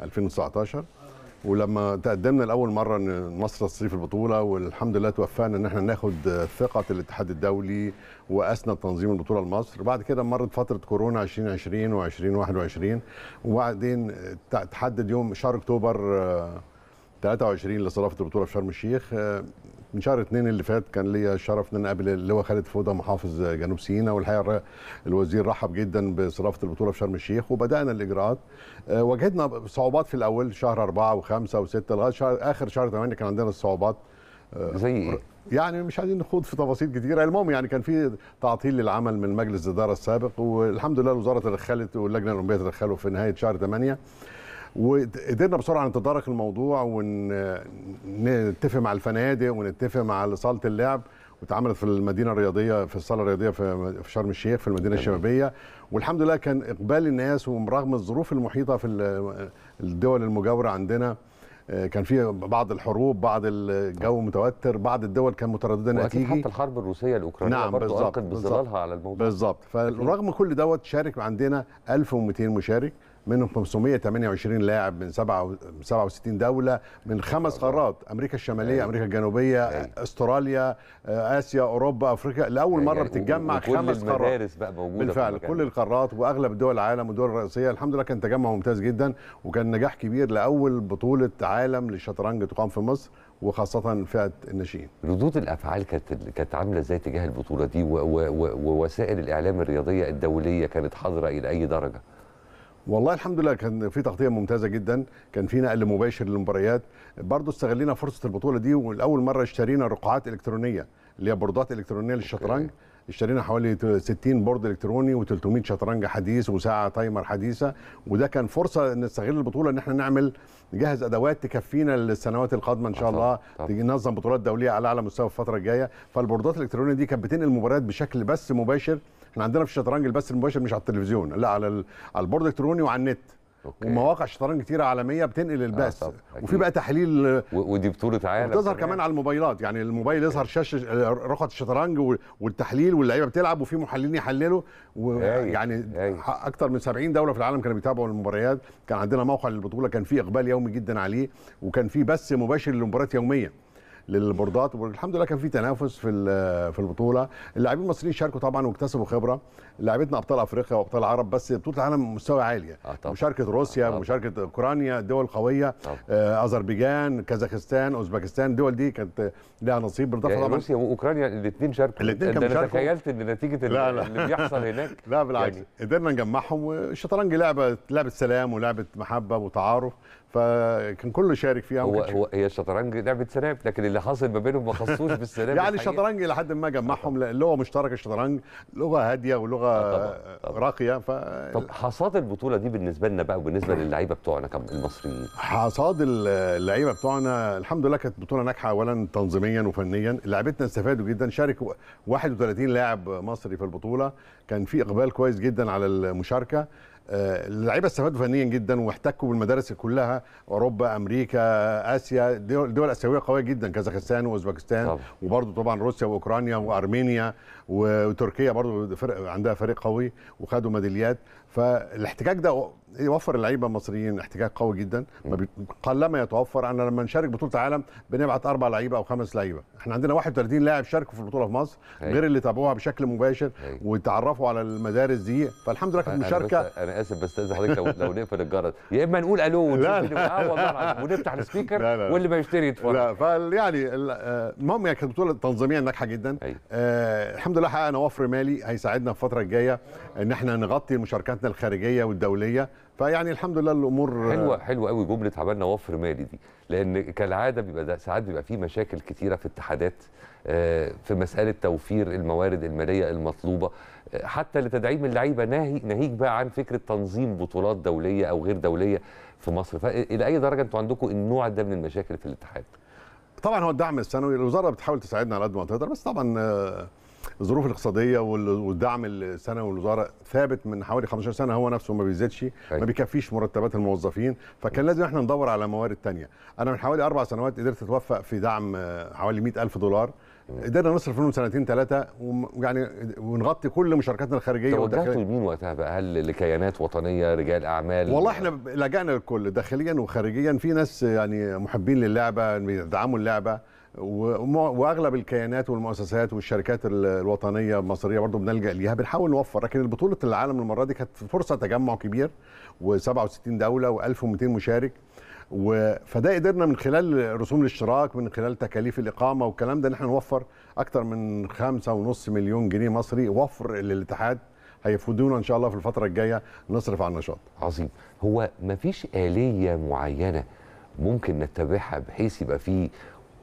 2019 ولما تقدمنا لاول مره ان مصر تستضيف البطوله والحمد لله توفقنا ان احنا ناخد ثقه الاتحاد الدولي واسند تنظيم البطوله لمصر بعد كده مرت فتره كورونا 2020 و2021 وبعدين تحدد يوم شهر اكتوبر آه، 23 لاستضافه البطوله في شرم الشيخ آه، من شهر اثنين اللي فات كان ليا الشرف ان انا اقابل اللواء خالد فوده محافظ جنوب سيناء والحقيقه الر- الوزير رحب جدا باستضافه البطوله في شرم الشيخ وبدانا الاجراءات آه، واجهتنا صعوبات في الاول شهر أربعة وخمسة وستة لغايه شهر اخر شهر ثمانية كان عندنا الصعوبات زي ايه يعني مش عايزين نخوض في تفاصيل كتيره المهم يعني كان في تعطيل للعمل من مجلس الاداره السابق والحمد لله الوزاره تدخلت واللجنه الاولمبيه تدخلوا في نهايه شهر 8 وقدرنا بسرعه نتدارك الموضوع ونتفق مع الفنادق ونتفق مع صاله اللعب واتعملت في المدينه الرياضيه في الصاله الرياضيه في في شرم الشيخ في المدينه الشبابيه والحمد لله كان اقبال الناس ورغم الظروف المحيطه في ال- الدول المجاوره عندنا آه، كان في بعض الحروب بعض الجو متوتر بعض الدول كان متردده انها واكيد تيجي حتى الحرب الروسيه الاوكرانيه نعم، برضه بالظبط، القت بالظبط. بظلالها على الموضوع بالظبط فرغم كل دوت شارك عندنا 1200 مشارك منهم 528 لاعب من 7 67 دوله من خمس قارات امريكا الشماليه أيوة. امريكا الجنوبيه أيوة. استراليا آه، اسيا اوروبا افريقيا لاول مره يعني بتتجمع وكل خمس قارات المدارس بقى موجوده في بالفعل المكان كل ده. القارات واغلب دول العالم والدول الرئيسيه الحمد لله كان تجمع ممتاز جدا وكان نجاح كبير لاول بطوله عالم للشطرنج تقام في مصر وخاصه فئه الناشئين ردود الافعال كانت كانت عامله ازاي تجاه البطوله دي و- و- و- ووسائل الاعلام الرياضيه الدوليه كانت حاضره الى اي درجه والله الحمد لله كان في تغطيه ممتازه جدا كان في نقل مباشر للمباريات برضه استغلينا فرصه البطوله دي والاول مره اشترينا رقعات الكترونيه اللي هي بوردات الكترونيه للشطرنج اشترينا حوالي 60 بورد الكتروني و300 شطرنج حديث وساعه تايمر حديثه وده كان فرصه نستغل البطوله ان احنا نعمل نجهز ادوات تكفينا للسنوات القادمه ان شاء آه، الله طبعاً. تيجي ننظم بطولات دوليه على اعلى مستوى في الفتره الجايه فالبوردات الالكترونيه دي كانت بتنقل المباريات بشكل بس مباشر احنا عندنا في الشطرنج البث المباشر مش على التلفزيون لا على ال- على البورد الالكتروني وعلى النت أوكي. ومواقع شطرنج كتيره عالميه بتنقل البث طبعاً، أكيد. وفي بقى تحليل و- ودي بطوله عالم بتظهر كمان على الموبايلات يعني الموبايل يظهر شاشه رقعه الشطرنج وال- والتحليل واللعيبه بتلعب وفي محللين يحللوا هايل، ويعني هايل. اكتر من 70 دوله في العالم كانوا بيتابعوا المباريات كان عندنا موقع للبطوله كان فيه اقبال يومي جدا عليه وكان فيه بث مباشر للمباريات يوميا للبوردات والحمد لله كان في تنافس في ال- في البطوله اللاعبين المصريين شاركوا طبعا واكتسبوا خبره لاعبتنا ابطال افريقيا وابطال العرب بس بطوله العالم مستوى عالي آه طبعاً. مشاركه روسيا طبعاً. ومشاركه اوكرانيا دول قويه طبعاً. آه، اذربيجان كازاخستان اوزبكستان الدول دي كانت لها نصيب بالاضافه يعني طبعا روسيا واوكرانيا الاثنين شاركوا الاتنين ده كانوا انا شاركوا. تخيلت ان نتيجه ال- لا، لا. اللي بيحصل هناك لا بالعكس يعني يعني قدرنا نجمعهم والشطرنج لعبه لعبه سلام ولعبه محبه وتعارف فكان كله شارك فيها هو وما كانش- هو هي الشطرنج لعبه سلام لكن اللي حصل ما بينهم ما خصوش بالسلام يعني الحقيقة. الشطرنج الى حد ما جمعهم لأن اللغه مشتركه الشطرنج لغه هاديه ولغه آه طبعاً، طبعاً. راقيه ف طب حصاد البطوله دي بالنسبه لنا بقى وبالنسبه للعيبه بتوعنا كم المصريين حصاد اللعيبه بتوعنا الحمد لله كانت بطوله ناجحه اولا تنظيميا وفنيا لعيبتنا استفادوا جدا شارك 31 لاعب مصري في البطوله كان في اقبال كويس جدا على المشاركه آه، اللعيبه استفادوا فنيا جدا واحتكوا بالمدارس كلها اوروبا امريكا اسيا دول, دول اسيويه قويه جدا كازاخستان واوزبكستان طبعا. وبرضه طبعا روسيا واوكرانيا وارمينيا وتركيا برضه فرق عندها فريق قوي وخدوا ميداليات فالاحتكاك ده يوفر اللعيبه المصريين احتكاك قوي جدا ما بي- قلما يتوفر انا لما نشارك بطوله عالم بنبعت اربع لعيبه او خمس لعيبه احنا عندنا 31 لاعب شاركوا في البطوله في مصر أيوة. غير اللي تابعوها بشكل مباشر أيوة. وتعرفوا على المدارس دي فالحمد لله كانت أنا مشاركه بس انا اسف بس استاذ حضرتك لو, لو نقفل الجرس يا اما نقول الو ونشوف لا، مين- لا. اه والله العظيم ونفتح السبيكر لا، لا، لا. واللي ما يشتري يتفرج لا فال يعني ال- آه، المهم هي كانت بطوله تنظيميا ناجحه جدا أيوة. آه الحمد لله حققنا وفر مالي هيساعدنا في الفتره الجايه ان احنا نغطي مشاركاتنا الخارجيه والدوليه فيعني الحمد لله الامور آه، حلوه حلوه قوي جمله عملنا وفر مالي دي لان كالعاده بيبقى ده ساعات بيبقى في مشاكل كتيره في اتحادات آه، في مساله توفير الموارد الماليه المطلوبه آه، حتى لتدعيم اللعيبه ناهي ناهيك بقى عن فكره تنظيم بطولات دوليه او غير دوليه في مصر فالى اي درجه انتوا عندكم النوع ده من المشاكل في الاتحاد طبعا هو الدعم السنوي الوزاره بتحاول تساعدنا على قد ما تقدر بس طبعا آه، الظروف الاقتصاديه وال- والدعم السنوي للوزاره ثابت من حوالي 15 سنه هو نفسه ما بيزيدش أيوة. ما بيكفيش مرتبات الموظفين فكان لازم احنا ندور على موارد تانية انا من حوالي اربع سنوات قدرت اتوفق في دعم آه، حوالي 100 الف دولار قدرنا نصرف منهم سنتين ثلاثه ويعني ونغطي كل مشاركاتنا الخارجيه توجهتوا والداخلية. لمين وقتها بقى هل لكيانات وطنيه رجال اعمال والله احنا ب- لجأنا للكل داخليا وخارجيا في ناس يعني محبين للعبه بيدعموا اللعبه وم- واغلب الكيانات والمؤسسات والشركات ال- الوطنيه المصريه برضه بنلجا ليها بنحاول نوفر لكن بطوله العالم المره دي كانت فرصه تجمع كبير و67 دوله و1200 مشارك و... فده قدرنا من خلال رسوم الاشتراك من خلال تكاليف الاقامه والكلام ده ان احنا نوفر اكتر من خمسة ونص مليون جنيه مصري وفر للاتحاد هيفيدونا ان شاء الله في الفتره الجايه نصرف على النشاط عظيم هو مفيش آلية معينة ممكن نتبعها بحيث يبقى في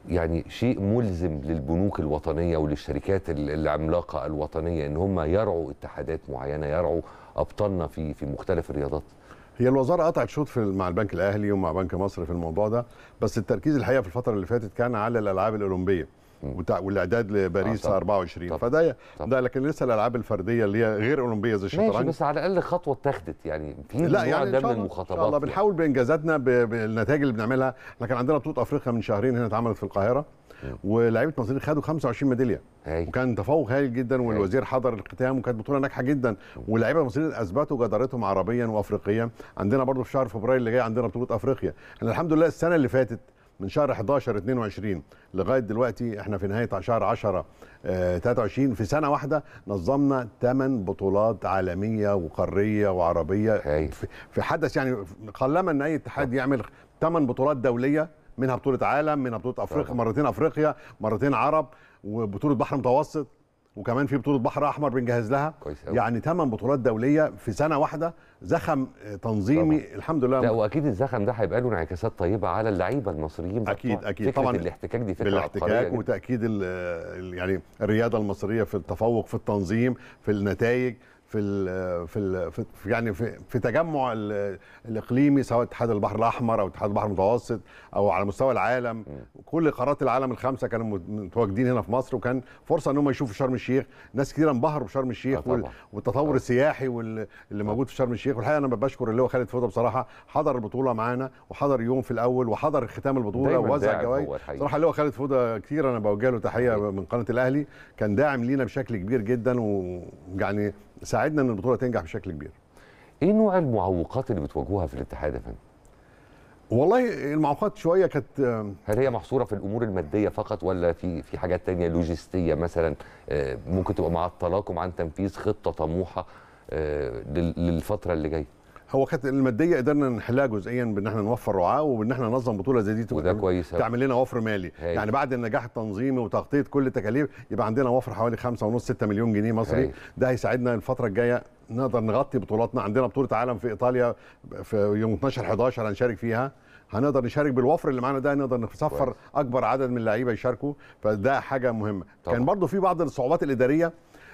يعني شيء ملزم للبنوك الوطنيه وللشركات ال- العملاقه الوطنيه ان هم يرعوا اتحادات معينه يرعوا ابطالنا في في مختلف الرياضات هي الوزاره قطعت شوط في مع البنك الاهلي ومع بنك مصر في الموضوع ده بس التركيز الحقيقه في الفتره اللي فاتت كان على الالعاب الاولمبيه وتع- والاعداد لباريس آه، طبعاً. 24 طبعاً. فده طبعاً. ده لكن لسه الالعاب الفرديه اللي هي غير اولمبيه زي ماشي الشطرنج بس على الاقل خطوه اتخذت يعني في لا النوع يعني ده إن شاء من الله- المخاطبات ان شاء الله يعني. بنحاول بانجازاتنا ب- بالنتائج اللي بنعملها احنا كان عندنا بطوله افريقيا من شهرين هنا اتعملت في القاهره ولاعيبه مصريين خدوا 25 ميداليه هاي. وكان تفوق هايل جدا والوزير حضر الختام وكانت بطوله ناجحه جدا واللعيبه المصريين اثبتوا جدارتهم عربيا وافريقيا عندنا برضو في شهر فبراير اللي جاي عندنا بطوله افريقيا احنا الحمد لله السنه اللي فاتت من شهر 11 22 لغايه دلوقتي احنا في نهايه شهر 10 آه 23 في سنه واحده نظمنا 8 بطولات عالميه وقاريه وعربيه هاي. في- في حدث يعني قلما ان اي اتحاد يعمل 8 بطولات دوليه منها بطوله عالم منها بطوله افريقيا طبعا. مرتين افريقيا مرتين عرب وبطوله بحر متوسط وكمان في بطوله بحر احمر بنجهز لها كويس أوي. يعني 8 بطولات دوليه في سنه واحده زخم آه، تنظيمي طبعا. الحمد لا لله واكيد الزخم ده هيبقى له انعكاسات طيبه على اللعيبه المصريين بقى اكيد طبعاً. اكيد فكرة طبعا الاحتكاك دي فكره عبقريه بالاحتكاك جداً. وتاكيد ال ال يعني الرياضه المصريه في التفوق في التنظيم في النتائج في ال في, ال في في- يعني في, في تجمع ال- الاقليمي سواء اتحاد البحر الاحمر او اتحاد البحر المتوسط او على مستوى العالم كل قارات العالم الخمسه كانوا مت- متواجدين هنا في مصر وكان فرصه ان هم يشوفوا شرم الشيخ ناس كثيره انبهروا بشرم الشيخ آه طبعاً. وال- والتطور السياحي وال- اللي موجود في شرم الشيخ والحقيقه انا بشكر اللي هو خالد فوده بصراحه حضر البطوله معانا وحضر يوم في اول وحضر ختام البطوله دايماً ووزع داعم جوائز هو الحقيقة. صراحه اللي هو خالد فوده كتير انا بوجه له تحيه من قناه الاهلي كان داعم لينا بشكل كبير جدا ويعني ساعدنا ان البطوله تنجح بشكل كبير ايه نوع المعوقات اللي بتواجهوها في الاتحاد يا فندم؟ والله المعوقات شويه كانت هل هي محصوره في الامور الماديه فقط ولا في في حاجات تانية لوجستيه مثلا آه، ممكن تبقى معطلاكم عن تنفيذ خطه طموحه آه، لل- للفتره اللي جايه هو كانت الماديه قدرنا نحلها جزئيا بان احنا نوفر رعاه وبان احنا ننظم بطوله زي دي وده كويس أوي. تعمل لنا وفر مالي هايل. يعني بعد النجاح التنظيمي وتغطيه كل التكاليف يبقى عندنا وفر حوالي 5.5 6 مليون جنيه مصري هايل. ده هيساعدنا الفتره الجايه نقدر نغطي بطولاتنا عندنا بطوله عالم في ايطاليا في يوم 12 11 هنشارك فيها هنقدر نشارك بالوفر اللي معانا ده نقدر نسفر كويس. اكبر عدد من اللعيبه يشاركوا فده حاجه مهمه طبعا. كان برضو في بعض الصعوبات الاداريه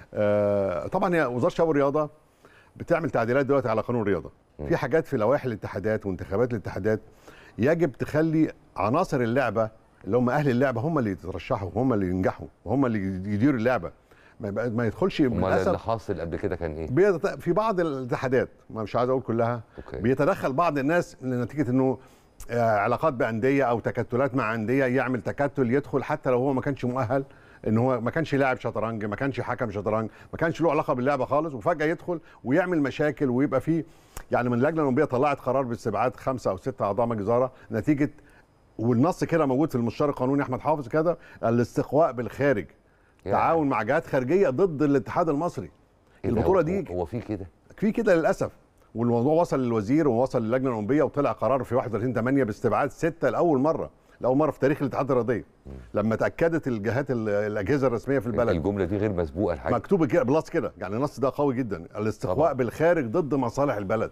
آه، طبعا هي وزاره الشباب والرياضه بتعمل تعديلات دلوقتي على قانون الرياضه في حاجات في لوائح الاتحادات وانتخابات الاتحادات يجب تخلي عناصر اللعبه اللي هم اهل اللعبه هم اللي يترشحوا هم اللي ينجحوا وهم اللي يديروا اللعبه ما, يبقى ما يدخلش امال اللي للاسف حاصل قبل كده كان ايه؟ بيت- في بعض الاتحادات ما مش عايز اقول كلها أوكي. بيتدخل بعض الناس لنتيجه انه آه، علاقات بانديه او تكتلات مع انديه يعمل تكتل يدخل حتى لو هو ما كانش مؤهل ان هو ما كانش لاعب شطرنج ما كانش حكم شطرنج ما كانش له علاقه باللعبه خالص وفجاه يدخل ويعمل مشاكل ويبقى فيه يعني من اللجنه الاولمبيه طلعت قرار باستبعاد خمسه او سته اعضاء مجلس اداره نتيجه والنص كده موجود في المستشار القانوني احمد حافظ كده الاستقواء بالخارج يعني. تعاون مع جهات خارجيه ضد الاتحاد المصري إيه ده؟ البطوله هو- دي هو في كده في كده للاسف والموضوع وصل للوزير ووصل للجنه الاولمبيه وطلع قرار في 31 8 باستبعاد سته لاول مره لاول مره في تاريخ الاتحاد الرياضيه لما تاكدت الجهات ال- الاجهزه الرسميه في البلد الجمله دي غير مسبوقه الحقيقه مكتوب كده بلس كده يعني النص ده قوي جدا الاستقواء طبعا. بالخارج ضد مصالح البلد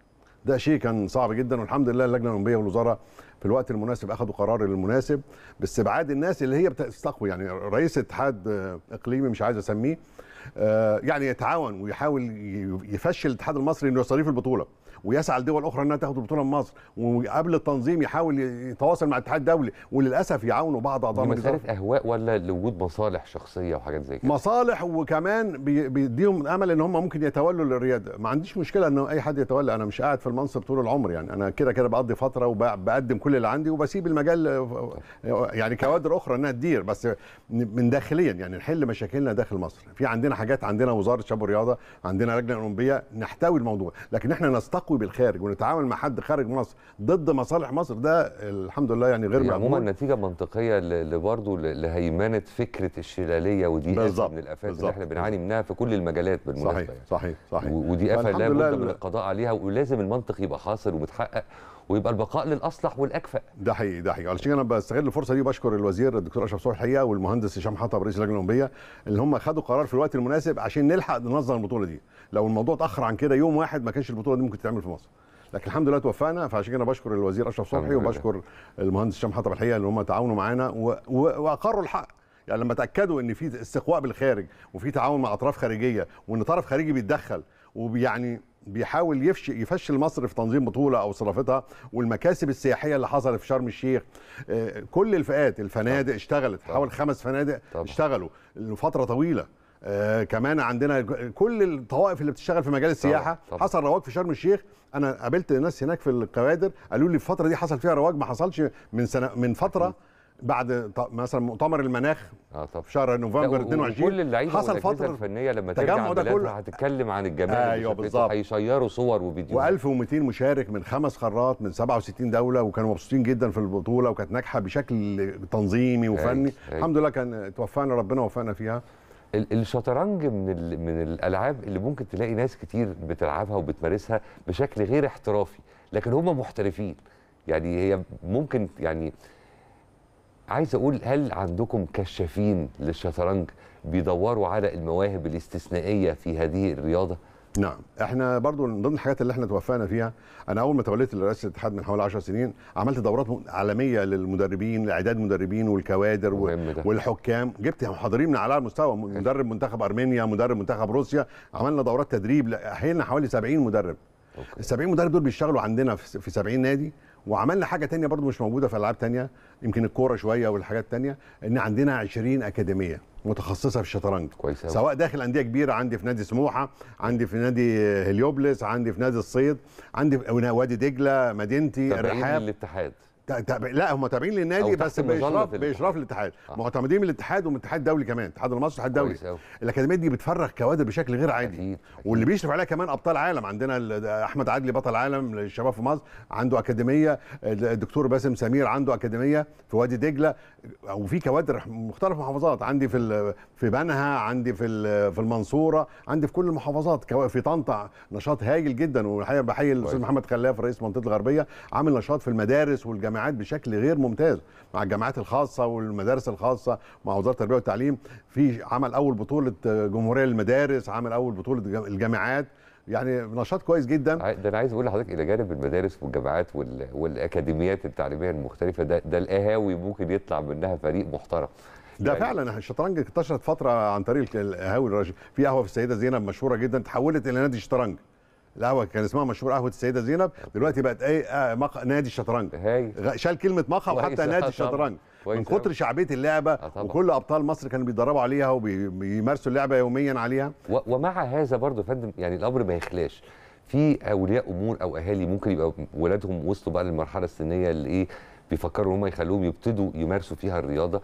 ده شيء كان صعب جدا والحمد لله اللجنه الاولمبيه والوزاره في الوقت المناسب اخذوا قرار المناسب باستبعاد الناس اللي هي بتستقوي يعني رئيس اتحاد آه، اقليمي مش عايز اسميه آه، يعني يتعاون ويحاول ي- يفشل الاتحاد المصري انه يستضيف البطوله ويسعى لدول اخرى انها تاخد البطوله من مصر وقبل التنظيم يحاول يتواصل مع الاتحاد الدولي وللاسف يعاونوا بعض اعضاء دي مجلس مساله اهواء ولا لوجود مصالح شخصيه وحاجات زي كده مصالح وكمان بي- بيديهم امل ان هم ممكن يتولوا للرياده ما عنديش مشكله ان اي حد يتولى انا مش قاعد في المنصب طول العمر يعني انا كده كده بقضي فتره وبقدم كل اللي عندي وبسيب المجال آه، يعني كوادر اخرى انها تدير بس من داخليا يعني نحل مشاكلنا داخل مصر في عندنا حاجات عندنا وزاره الشباب والرياضه عندنا لجنه اولمبيه نحتوي الموضوع لكن احنا نستقوي بالخارج ونتعامل مع حد خارج مصر ضد مصالح مصر ده الحمد لله يعني غير هي عموما مقبول نتيجه منطقيه ل- لبرضه ل- لهيمنه فكره الشلاليه ودي آفة بالظبط، من الافات اللي بالظبط. احنا بنعاني منها في كل المجالات بالمناسبه صحيح يعني. صحيح صحيح و- ودي افه فالحمد لا لله بد من ال- القضاء عليها ولازم المنطق يبقى حاصل ومتحقق ويبقى البقاء للاصلح والاكفأ ده حقيقي ده حقيقي علشان انا بستغل الفرصه دي وبشكر الوزير الدكتور اشرف صبحي الحقيقه والمهندس هشام حطب رئيس اللجنه الاولمبيه اللي هم خدوا قرار في الوقت المناسب عشان نلحق ننظم البطوله دي لو الموضوع اتاخر عن كده يوم واحد ما كانش البطوله دي ممكن تتعمل في مصر لكن الحمد لله توفقنا فعشان كده بشكر الوزير اشرف الحمد صبحي لله. وبشكر المهندس هشام حطب الحقيقه اللي هم تعاونوا معانا و... و... واقروا الحق يعني لما تاكدوا ان في استقواء بالخارج وفي تعاون مع اطراف خارجيه وان طرف خارجي بيتدخل ويعني بيحاول يفش يفشل مصر في تنظيم بطوله او صرافتها والمكاسب السياحيه اللي حصلت في شرم الشيخ آه، كل الفئات الفنادق اشتغلت حوالي خمس فنادق طبعا. اشتغلوا لفتره طويله آه كمان عندنا كل الطوائف اللي بتشتغل في مجال السياحه طبعا. حصل رواج في شرم الشيخ انا قابلت ناس هناك في الكوادر قالوا لي الفتره دي حصل فيها رواج ما حصلش من سنه من فتره بعد ط- مثلا مؤتمر المناخ اه طبعا في شهر نوفمبر لا، و- 22 وكل اللعيبه حصل والأجهزة فتره الفنيه لما التجمع ترجع ده بلادها كله. هتتكلم عن الجمال اللي أيوة شافته، بالظبط. هيشيروا صور وفيديوهات و1200 مشارك من خمس قارات من 67 دوله وكانوا مبسوطين جدا في البطوله وكانت ناجحه بشكل تنظيمي وفني هايل، هايل. الحمد لله كان توفقنا ربنا وفقنا فيها ال- الشطرنج من ال- من الالعاب اللي ممكن تلاقي ناس كتير بتلعبها وبتمارسها بشكل غير احترافي لكن هم محترفين يعني هي ممكن يعني عايز اقول هل عندكم كشافين للشطرنج بيدوروا على المواهب الاستثنائيه في هذه الرياضه نعم احنا برضو من ضمن الحاجات اللي احنا توفقنا فيها انا اول ما توليت رئاسه الاتحاد من حوالي 10 سنين عملت دورات م- عالميه للمدربين لاعداد مدربين والكوادر و- مهم ده. والحكام جبت محاضرين من اعلى المستوى م- مدرب منتخب ارمينيا مدرب منتخب روسيا عملنا دورات تدريب ل- احيانا حوالي 70 مدرب أوكي. ال 70 مدرب دول بيشتغلوا عندنا في في 70 نادي وعملنا حاجه تانية برضو مش موجوده في العاب تانية يمكن الكوره شويه والحاجات التانية ان عندنا 20 اكاديميه متخصصه في الشطرنج كويس أوي. سواء داخل انديه كبيره عندي في نادي سموحه عندي في نادي هليوبلس عندي في نادي الصيد عندي في وادي دجله مدينتي تابعين الرحاب للاتحاد تا- تا- لا هم تابعين أو للنادي تحت بس مظلة باشراف الاتحاد. باشراف الاتحاد آه. معتمدين من الاتحاد ومن الاتحاد الدولي كمان الاتحاد المصري والاتحاد الدولي كويس أوي. الاكاديميه دي بتفرغ كوادر بشكل غير عادي أكيد، أكيد. واللي بيشرف عليها كمان ابطال عالم عندنا ال- احمد عدلي بطل عالم للشباب في مصر عنده اكاديميه الدكتور باسم سمير عنده اكاديميه في وادي دجله وفي كوادر مختلف المحافظات عندي في ال- في بنها عندي في ال- في المنصوره عندي في كل المحافظات كوا- في طنطا نشاط هايل جدا والحقيقه بحيي الاستاذ كويس. محمد خلاف رئيس منطقه الغربيه عامل نشاط في المدارس والجامعات بشكل غير ممتاز مع الجامعات الخاصه والمدارس الخاصه مع وزاره التربيه والتعليم في عمل اول بطوله جمهوريه للمدارس عمل اول بطوله جا- الجامعات يعني نشاط كويس جدا عاي- ده انا عايز اقول لحضرتك الى جانب المدارس والجامعات وال... والاكاديميات التعليميه المختلفه ده ده القهاوي ممكن يطلع منها فريق محترم ده يعني فعلا الشطرنج انتشرت فتره عن طريق القهاوي الرش- في قهوه في السيده زينب مشهوره جدا تحولت الى نادي الشطرنج القهوه كان اسمها مشهور قهوه السيده زينب دلوقتي بقت ايه آه مق... نادي الشطرنج هاي غ- شال كلمه مقهى كويس. وحتى آه، نادي طبعاً. الشطرنج كويس من كتر أوي. شعبيه اللعبه آه، طبعاً. وكل ابطال مصر كانوا بيتدربوا عليها وبيمارسوا اللعبه يوميا عليها و... ومع هذا برضه يا فندم يعني الامر ما يخلاش في اولياء امور او اهالي ممكن يبقى ولادهم وصلوا بقى للمرحله السنيه اللي ايه بيفكروا ان هم يخلوهم يبتدوا يمارسوا فيها الرياضه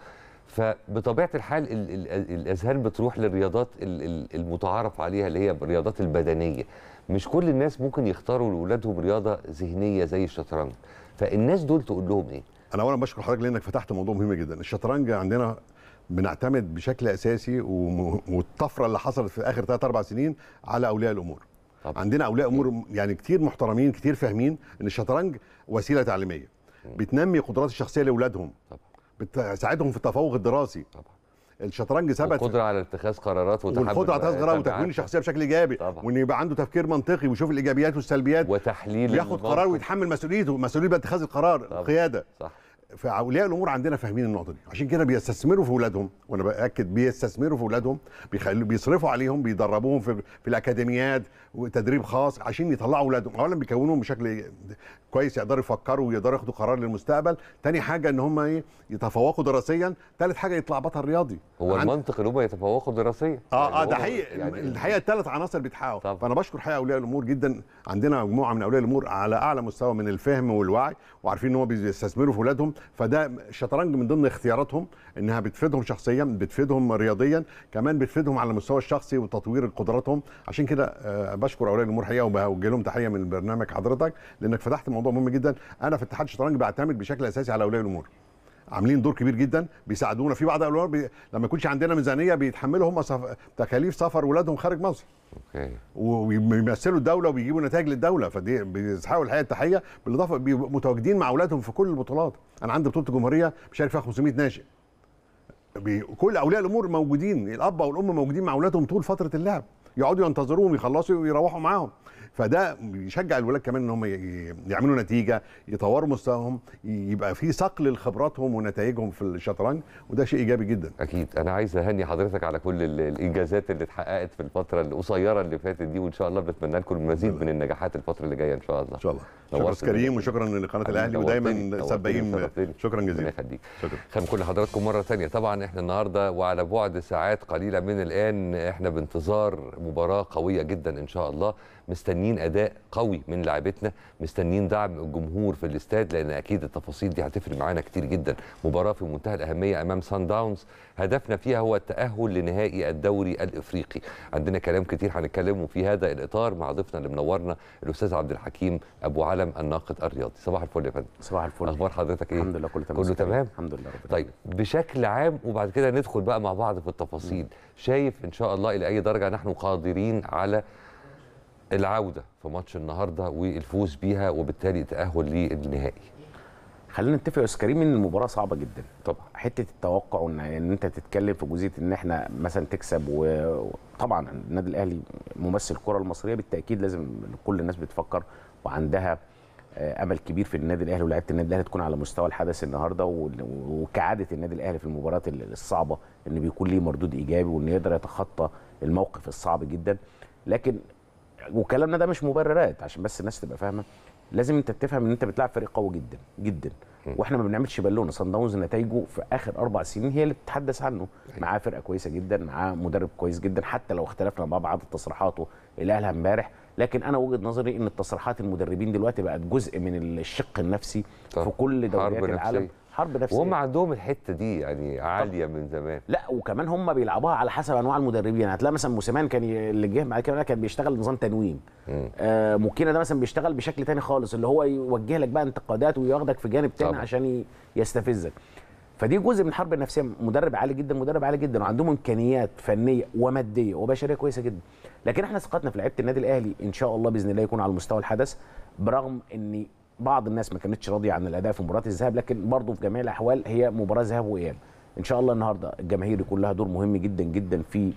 فبطبيعه الحال ال... ال... الاذهان بتروح للرياضات ال... ال- المتعارف عليها اللي هي الرياضات البدنيه مش كل الناس ممكن يختاروا لاولادهم رياضه ذهنيه زي الشطرنج فالناس دول تقول لهم ايه انا اولا بشكر حضرتك لانك فتحت موضوع مهم جدا الشطرنج عندنا بنعتمد بشكل اساسي وم- والطفره اللي حصلت في اخر 3 4 سنين على اولياء الامور طبعاً. عندنا اولياء امور يعني كتير محترمين كتير فاهمين ان الشطرنج وسيله تعليميه بتنمي قدرات الشخصيه لاولادهم طبعا بتساعدهم في التفوق الدراسي طبعا الشطرنج ثبت القدره على اتخاذ قرارات وتحمل والقدره على تغيير وتكوين تبعات الشخصيه بشكل ايجابي طبعاً. وان يبقى عنده تفكير منطقي ويشوف الايجابيات والسلبيات وتحليل بياخد الموقف. قرار ويتحمل مسؤوليته مسؤوليه باتخاذ القرار طبعاً. القياده صح فاولياء الامور عندنا فاهمين النقطه دي عشان كده بيستثمروا في اولادهم وانا باكد بيستثمروا في اولادهم بيخلوا بيصرفوا عليهم بيدربوهم في في الاكاديميات وتدريب خاص عشان يطلعوا اولادهم اولا بيكونوهم بشكل كويس يقدروا يفكروا ويقدروا ياخدوا قرار للمستقبل تاني حاجه ان هم ايه يتفوقوا دراسيا ثالث حاجه يطلع بطل رياضي هو عند- المنطق ان هم يتفوقوا دراسيا اه اه يعني ده هم- حقيقي يعني الحقيقه الثلاث عناصر بيتحققوا طبعا. فانا بشكر حقيقه اولياء الامور جدا عندنا مجموعه من اولياء الامور على اعلى مستوى من الفهم والوعي وعارفين ان هم بيستثمروا في اولادهم فده الشطرنج من ضمن اختياراتهم انها بتفيدهم شخصيا بتفيدهم رياضيا كمان بتفيدهم على المستوى الشخصي وتطوير قدراتهم عشان كده آه، بشكر اولياء الامور حقيقه وبوجه لهم تحيه من برنامج حضرتك لانك فتحت موضوع مهم جدا انا في اتحاد الشطرنج بعتمد بشكل اساسي على اولياء الامور عاملين دور كبير جدا بيساعدونا في بعض الاولاد بي... لما يكونش عندنا ميزانيه بيتحملوا هم سف... تكاليف سفر ولادهم خارج مصر اوكي وبيمثلوا الدوله وبيجيبوا نتائج للدوله فدي بيسحقوا الحقيقه التحيه بالاضافه بيبقوا متواجدين مع اولادهم في كل البطولات انا عندي بطوله الجمهوريه بشارك فيها 500 ناشئ بي... كل اولياء الامور موجودين الاب او الام موجودين مع اولادهم طول فتره اللعب يقعدوا ينتظروهم يخلصوا ويروحوا معاهم فده يشجع الولاد كمان ان هم ي- يعملوا نتيجه يطوروا مستواهم يبقى في صقل لخبراتهم ونتائجهم في الشطرنج وده شيء ايجابي جدا اكيد انا عايز اهني حضرتك على كل ال- الانجازات اللي اتحققت في الفتره القصيره اللي فاتت دي وان شاء الله بنتمنى لكم المزيد من النجاحات الفتره اللي جايه ان شاء الله ان شاء الله شكرا نورت أستاذ كريم الدنيا. وشكرا لقناه حبيبي، الاهلي نورتني، ودايما نورتني سباقين وشرفتني. شكرا ربنا جزيلا يخليك شكرا خلينا كل حضراتكم مرة تانية طبعا احنا النهاردة وعلى بعد ساعات قليلة من الآن احنا بانتظار مباراة قوية جدا إن شاء الله مستنيين أداء قوي من لاعبتنا مستنيين دعم الجمهور في الاستاد لأن أكيد التفاصيل دي هتفرق معانا كتير جدا مباراة في منتهى الأهمية أمام سان داونز هدفنا فيها هو التأهل لنهائي الدوري الإفريقي عندنا كلام كتير هنتكلمه في هذا الإطار مع ضيفنا اللي منورنا الأستاذ عبد الحكيم أبو علم الناقد الرياضي صباح الفل يا فندم صباح الفل أخبار حضرتك إيه؟ الحمد لله كله تمام كله تمام؟ الحمد لله رب طيب بشكل عام وبعد كده ندخل بقى مع بعض في التفاصيل شايف ان شاء الله الى اي درجه نحن قادرين على العوده في ماتش النهارده والفوز بيها وبالتالي تاهل للنهائي خلينا نتفق يا استاذ كريم ان المباراه صعبه جدا طبعا حته التوقع وان ان انت تتكلم في جزئيه ان احنا مثلا تكسب و- وطبعا النادي الاهلي ممثل الكره المصريه بالتاكيد لازم كل الناس بتفكر وعندها آه، امل كبير في النادي الاهلي ولاعيبه النادي الاهلي تكون على مستوى الحدث النهارده وال- وكعاده النادي الاهلي في المباريات ال- الصعبه ان بيكون ليه مردود ايجابي وان يقدر يتخطى الموقف الصعب جدا لكن وكلامنا ده مش مبررات عشان بس الناس تبقى فاهمه لازم انت تفهم ان انت بتلعب فريق قوي جدا جدا واحنا ما بنعملش بالونه صن داونز نتائجه في اخر اربع سنين هي اللي بتتحدث عنه معاه فرقه كويسه جدا معاه مدرب كويس جدا حتى لو اختلفنا مع بعض تصريحاته اللي قالها امبارح لكن انا وجهه نظري ان التصريحات المدربين دلوقتي بقت جزء من الشق النفسي طبعا. في كل دوريات حرب العالم نفسية. حرب نفسيه وهم عندهم الحته دي يعني عاليه من زمان لا وكمان هم بيلعبوها على حسب انواع المدربين هتلاقي مثلا موسيمان كان ي- اللي جه بعد كده كان بيشتغل نظام تنويم آه موكينا ده مثلا بيشتغل بشكل تاني خالص اللي هو يوجه لك بقى انتقادات وياخدك في جانب تاني طبعا. عشان ي- يستفزك فدي جزء من الحرب النفسيه مدرب عالي جدا مدرب عالي جدا وعندهم امكانيات فنيه وماديه وبشريه كويسه جدا لكن احنا ثقتنا في لعيبه النادي الاهلي ان شاء الله باذن الله يكون على مستوى الحدث برغم ان بعض الناس ما كانتش راضيه عن الاداء في مباراه الذهاب لكن برضه في جميع الاحوال هي مباراه ذهاب واياب ان شاء الله النهارده الجماهير يكون لها دور مهم جدا جدا في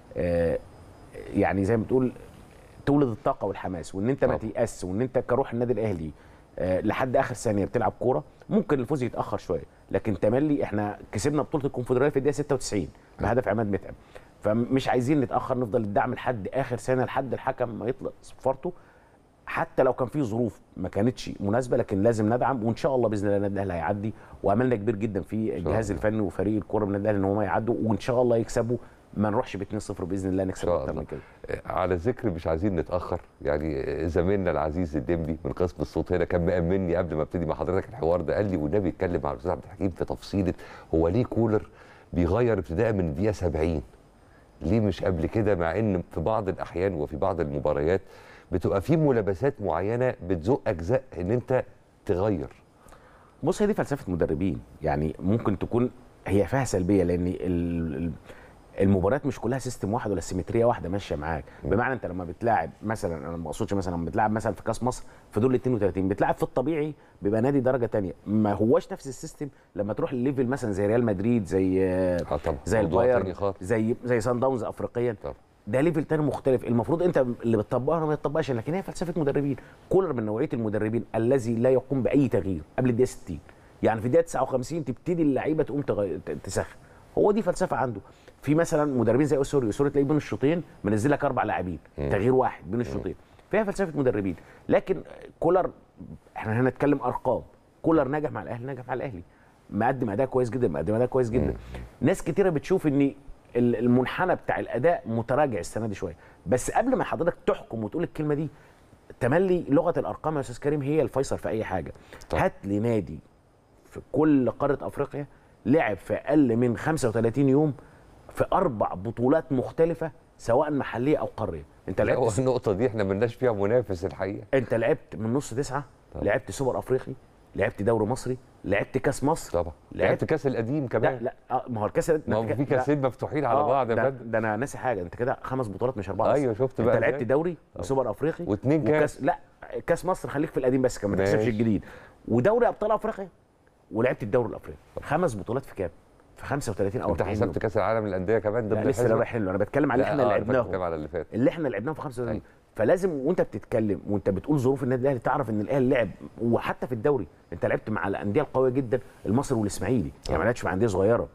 آه يعني زي ما بتقول تولد الطاقه والحماس وان انت ما طبعا. تيأس وان انت كروح النادي الاهلي آه، لحد اخر ثانيه بتلعب كوره ممكن الفوز يتاخر شويه لكن تملي احنا كسبنا بطوله الكونفدراليه في الدقيقه 96 بهدف عماد متعب فمش عايزين نتاخر نفضل الدعم لحد اخر ثانيه لحد الحكم ما يطلق صفارته حتى لو كان في ظروف ما كانتش مناسبه لكن لازم ندعم وان شاء الله باذن الله النادي الاهلي هيعدي واملنا كبير جدا في الجهاز الله. الفني وفريق الكوره من النادي الاهلي ان هم يعدوا وان شاء الله يكسبوا ما نروحش ب 2-0 باذن الله نكسب شاء اكتر الله. من كده على ذكر مش عايزين نتاخر يعني زميلنا العزيز الدمبي من قسم الصوت هنا كان مأمني قبل ما ابتدي مع حضرتك الحوار ده قال لي والنبي اتكلم مع الاستاذ عبد الحكيم في تفصيله هو ليه كولر بيغير ابتداء من الدقيقه 70 ليه مش قبل كده مع ان في بعض الاحيان وفي بعض المباريات بتبقى في ملابسات معينه بتزق اجزاء ان انت تغير بص هي دي فلسفه مدربين يعني ممكن تكون هي فيها سلبيه لان ال- ال- المباريات مش كلها سيستم واحد ولا سيمتريه واحده ماشيه معاك بمعنى انت لما بتلاعب مثلا انا ما اقصدش مثلا لما بتلاعب مثلا في كاس مصر في دور ال 32 بتلاعب في الطبيعي بيبقى نادي درجه تانية ما هوش نفس السيستم لما تروح الليفل مثلا زي ريال مدريد زي اه طبعا زي موضوع البايرن تاني خالص. زي زي سان داونز افريقيا طبعا. ده ليفل تاني مختلف المفروض انت اللي بتطبقها ما يتطبقش لكن هي فلسفه مدربين كولر من نوعيه المدربين الذي لا يقوم باي تغيير قبل الدقيقه 60 يعني في الدقيقه 59 تبتدي اللعيبه تقوم تغير ت- تسخن هو دي فلسفه عنده في مثلا مدربين زي اسوريو اسوريو تلاقيه بين الشوطين منزل لك اربع لاعبين تغيير واحد بين الشوطين فيها فلسفه مدربين لكن كولر احنا هنتكلم ارقام كولر نجح مع الاهلي نجح مع الاهلي مقدم اداء كويس جدا مقدم اداء كويس جدا ناس كتيره بتشوف ان ال- المنحنى بتاع الاداء متراجع السنه دي شويه بس قبل ما حضرتك تحكم وتقول الكلمه دي تملي لغه الارقام يا استاذ كريم هي الفيصل في اي حاجه طبعا. هات لي نادي في كل قاره افريقيا لعب في اقل من 35 يوم في اربع بطولات مختلفه سواء محليه او قاريه انت لا هو لعبت النقطه دي احنا ملناش فيها منافس الحقيقه انت لعبت من نص تسعه طبعا. لعبت سوبر افريقي لعبت دوري مصري لعبت كاس مصر طبعا لعبت كاس القديم لا كمان لا آه، ما هو الكاس ما هو في كاسين مفتوحين على آه، بعض يا ده, فندم ده انا ناسي حاجه انت كده خمس بطولات مش اربعه بس. ايوه شفت انت بقى لعبت إزاي؟ دوري وسوبر افريقي واتنين كاس. لا كاس مصر خليك في القديم بس كمان ما تكسبش ماشي. الجديد ودوري ابطال افريقيا ولعبت الدوري الافريقي خمس بطولات في كام في 35 او انت 40 حسبت يوم. كاس العالم للانديه كمان ضمن لا لسه الحسبة؟ ده رايحين له انا بتكلم على اللي لا، احنا آه، أنا فاكر لعبناه بتكلم على اللي فات اللي احنا لعبناه في 35 أيوة. فلازم وانت بتتكلم وانت بتقول ظروف النادي الاهلي تعرف ان الاهلي لعب وحتى في الدوري انت لعبت مع الانديه القويه جدا المصري والاسماعيلي يعني ما لعبتش مع انديه صغيره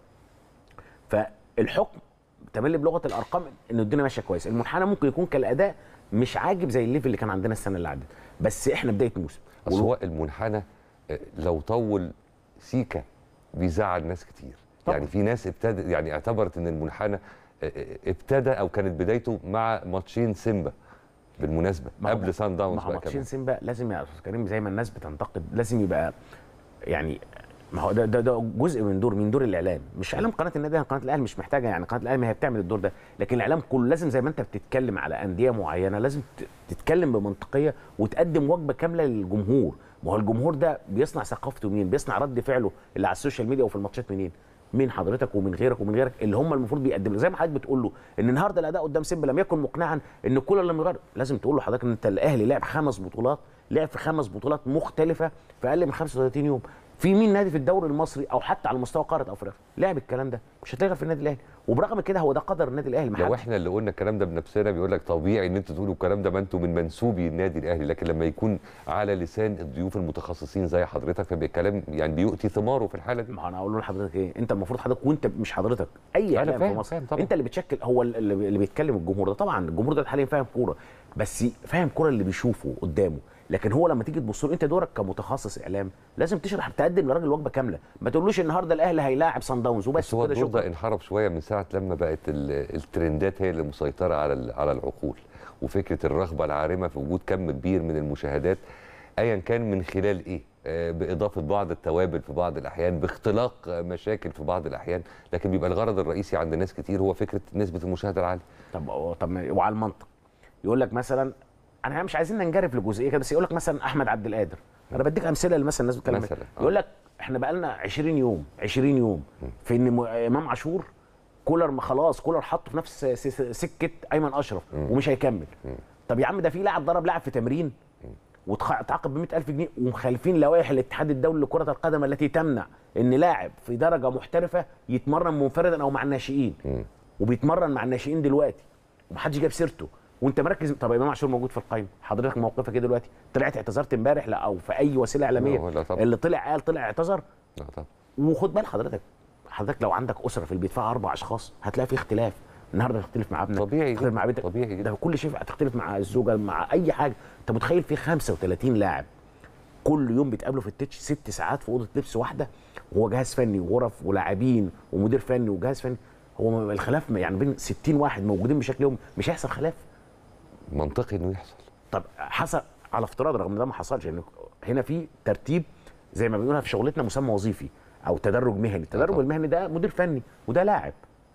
فالحكم تملي بلغه الارقام ان الدنيا ماشيه كويس المنحنى ممكن يكون كالاداء مش عاجب زي الليفل اللي كان عندنا السنه اللي عدت بس احنا بدايه موسم اصل هو المنحنى آه، لو طول سيكا بيزعل ناس كتير طبعاً. يعني في ناس ابتدى يعني اعتبرت ان المنحنى آه، آه، ابتدى او كانت بدايته مع ماتشين سيمبا بالمناسبه ما هو- قبل سان داونز ما هو بقى ماتشين كمان سيمبا لازم يا استاذ كريم زي ما الناس بتنتقد لازم يبقى يعني ما هو ده, ده, ده جزء من دور من دور الاعلام مش اعلام قناه النادي الأهلي، قناه الاهلي مش محتاجه يعني قناه الاهلي ما هي بتعمل الدور ده لكن الاعلام كله لازم زي ما انت بتتكلم على انديه معينه لازم ت- تتكلم بمنطقيه وتقدم وجبه كامله للجمهور ما هو الجمهور ده بيصنع ثقافته منين بيصنع رد فعله اللي على السوشيال ميديا وفي الماتشات منين من حضرتك ومن غيرك ومن غيرك اللي هم المفروض بيقدموا زي ما حضرتك بتقول له ان النهارده الاداء قدام سيمبا لم يكن مقنعا ان كل لم يغير لازم تقول له حضرتك ان انت الاهلي لعب خمس بطولات لعب في خمس بطولات مختلفه في اقل من 35 يوم في مين نادي في الدوري المصري او حتى على مستوى قاره افريقيا لعب الكلام ده مش هتلاقي غير في النادي الاهلي وبرغم كده هو ده قدر النادي الاهلي لو محدش- احنا اللي قلنا الكلام ده بنفسنا بيقول لك طبيعي ان انتوا تقولوا الكلام ده ما انتوا من منسوبي النادي الاهلي لكن لما يكون على لسان الضيوف المتخصصين زي حضرتك فبيبقى الكلام يعني بيؤتي ثماره في الحاله دي ما هو انا اقول لحضرتك ايه انت المفروض حضرتك وانت مش حضرتك اي أنا اعلام فاهم، في مصر فاهم طبعا. انت اللي بتشكل هو اللي اللي بيتكلم الجمهور ده طبعا الجمهور ده حاليا فاهم كوره بس فاهم كوره اللي بيشوفه قدامه لكن هو لما تيجي تبص له انت دورك كمتخصص اعلام لازم تشرح تقدم للراجل وجبه كامله ما تقولوش النهارده الاهلي هيلاعب صن داونز وبس بس هو كده الدور شكرا ده انحرف شويه من ساعه لما بقت ال- الترندات هي اللي مسيطره على ال- على العقول وفكره الرغبه العارمه في وجود كم كبير من المشاهدات ايا كان من خلال ايه آه، باضافه بعض التوابل في بعض الاحيان باختلاق آه، مشاكل في بعض الاحيان لكن بيبقى الغرض الرئيسي عند ناس كتير هو فكره نسبه المشاهده العاليه طب طب ما- وعلى المنطق يقول لك مثلا انا مش عايزين ننجرف لجزئيه كده بس يقول لك مثلا احمد عبد القادر انا بديك امثله اللي مثلا الناس بتتكلم مثلا، آه. يقول لك احنا بقى لنا 20 يوم 20 يوم في ان م- امام عاشور كولر ما خلاص كولر حطه في نفس س- س- سكه ايمن اشرف ومش هيكمل طب يا عم ده في لاعب ضرب لاعب في تمرين وتعاقب ب 100000 جنيه ومخالفين لوائح الاتحاد الدولي لكره القدم التي تمنع ان لاعب في درجه محترفه يتمرن منفردا او مع الناشئين وبيتمرن مع الناشئين دلوقتي ومحدش جاب سيرته وانت مركز طب امام عاشور موجود في القائمه حضرتك موقفك ايه دلوقتي طلعت اعتذرت امبارح لا او في اي وسيله اعلاميه لا طبعا. اللي طلع قال طلع اعتذر لا طبعا وخد بال حضرتك حضرتك لو عندك اسره في البيت فيها اربع اشخاص هتلاقي في اختلاف النهارده تختلف مع ابنك طبيعي تختلف جدا. مع بنتك طبيعي جدا. ده كل شيء هتختلف مع الزوجه مع اي حاجه انت متخيل في 35 لاعب كل يوم بيتقابلوا في التتش ست ساعات في اوضه لبس واحده وهو جهاز فني وغرف ولاعبين ومدير فني وجهاز فني هو الخلاف يعني بين 60 واحد موجودين بشكل يومي مش هيحصل خلاف منطقي انه يحصل طب حصل على افتراض رغم ان ده ما حصلش يعني هنا في ترتيب زي ما بنقولها في شغلتنا مسمى وظيفي او تدرج مهني التدرج طبعا. المهني ده مدير فني وده لاعب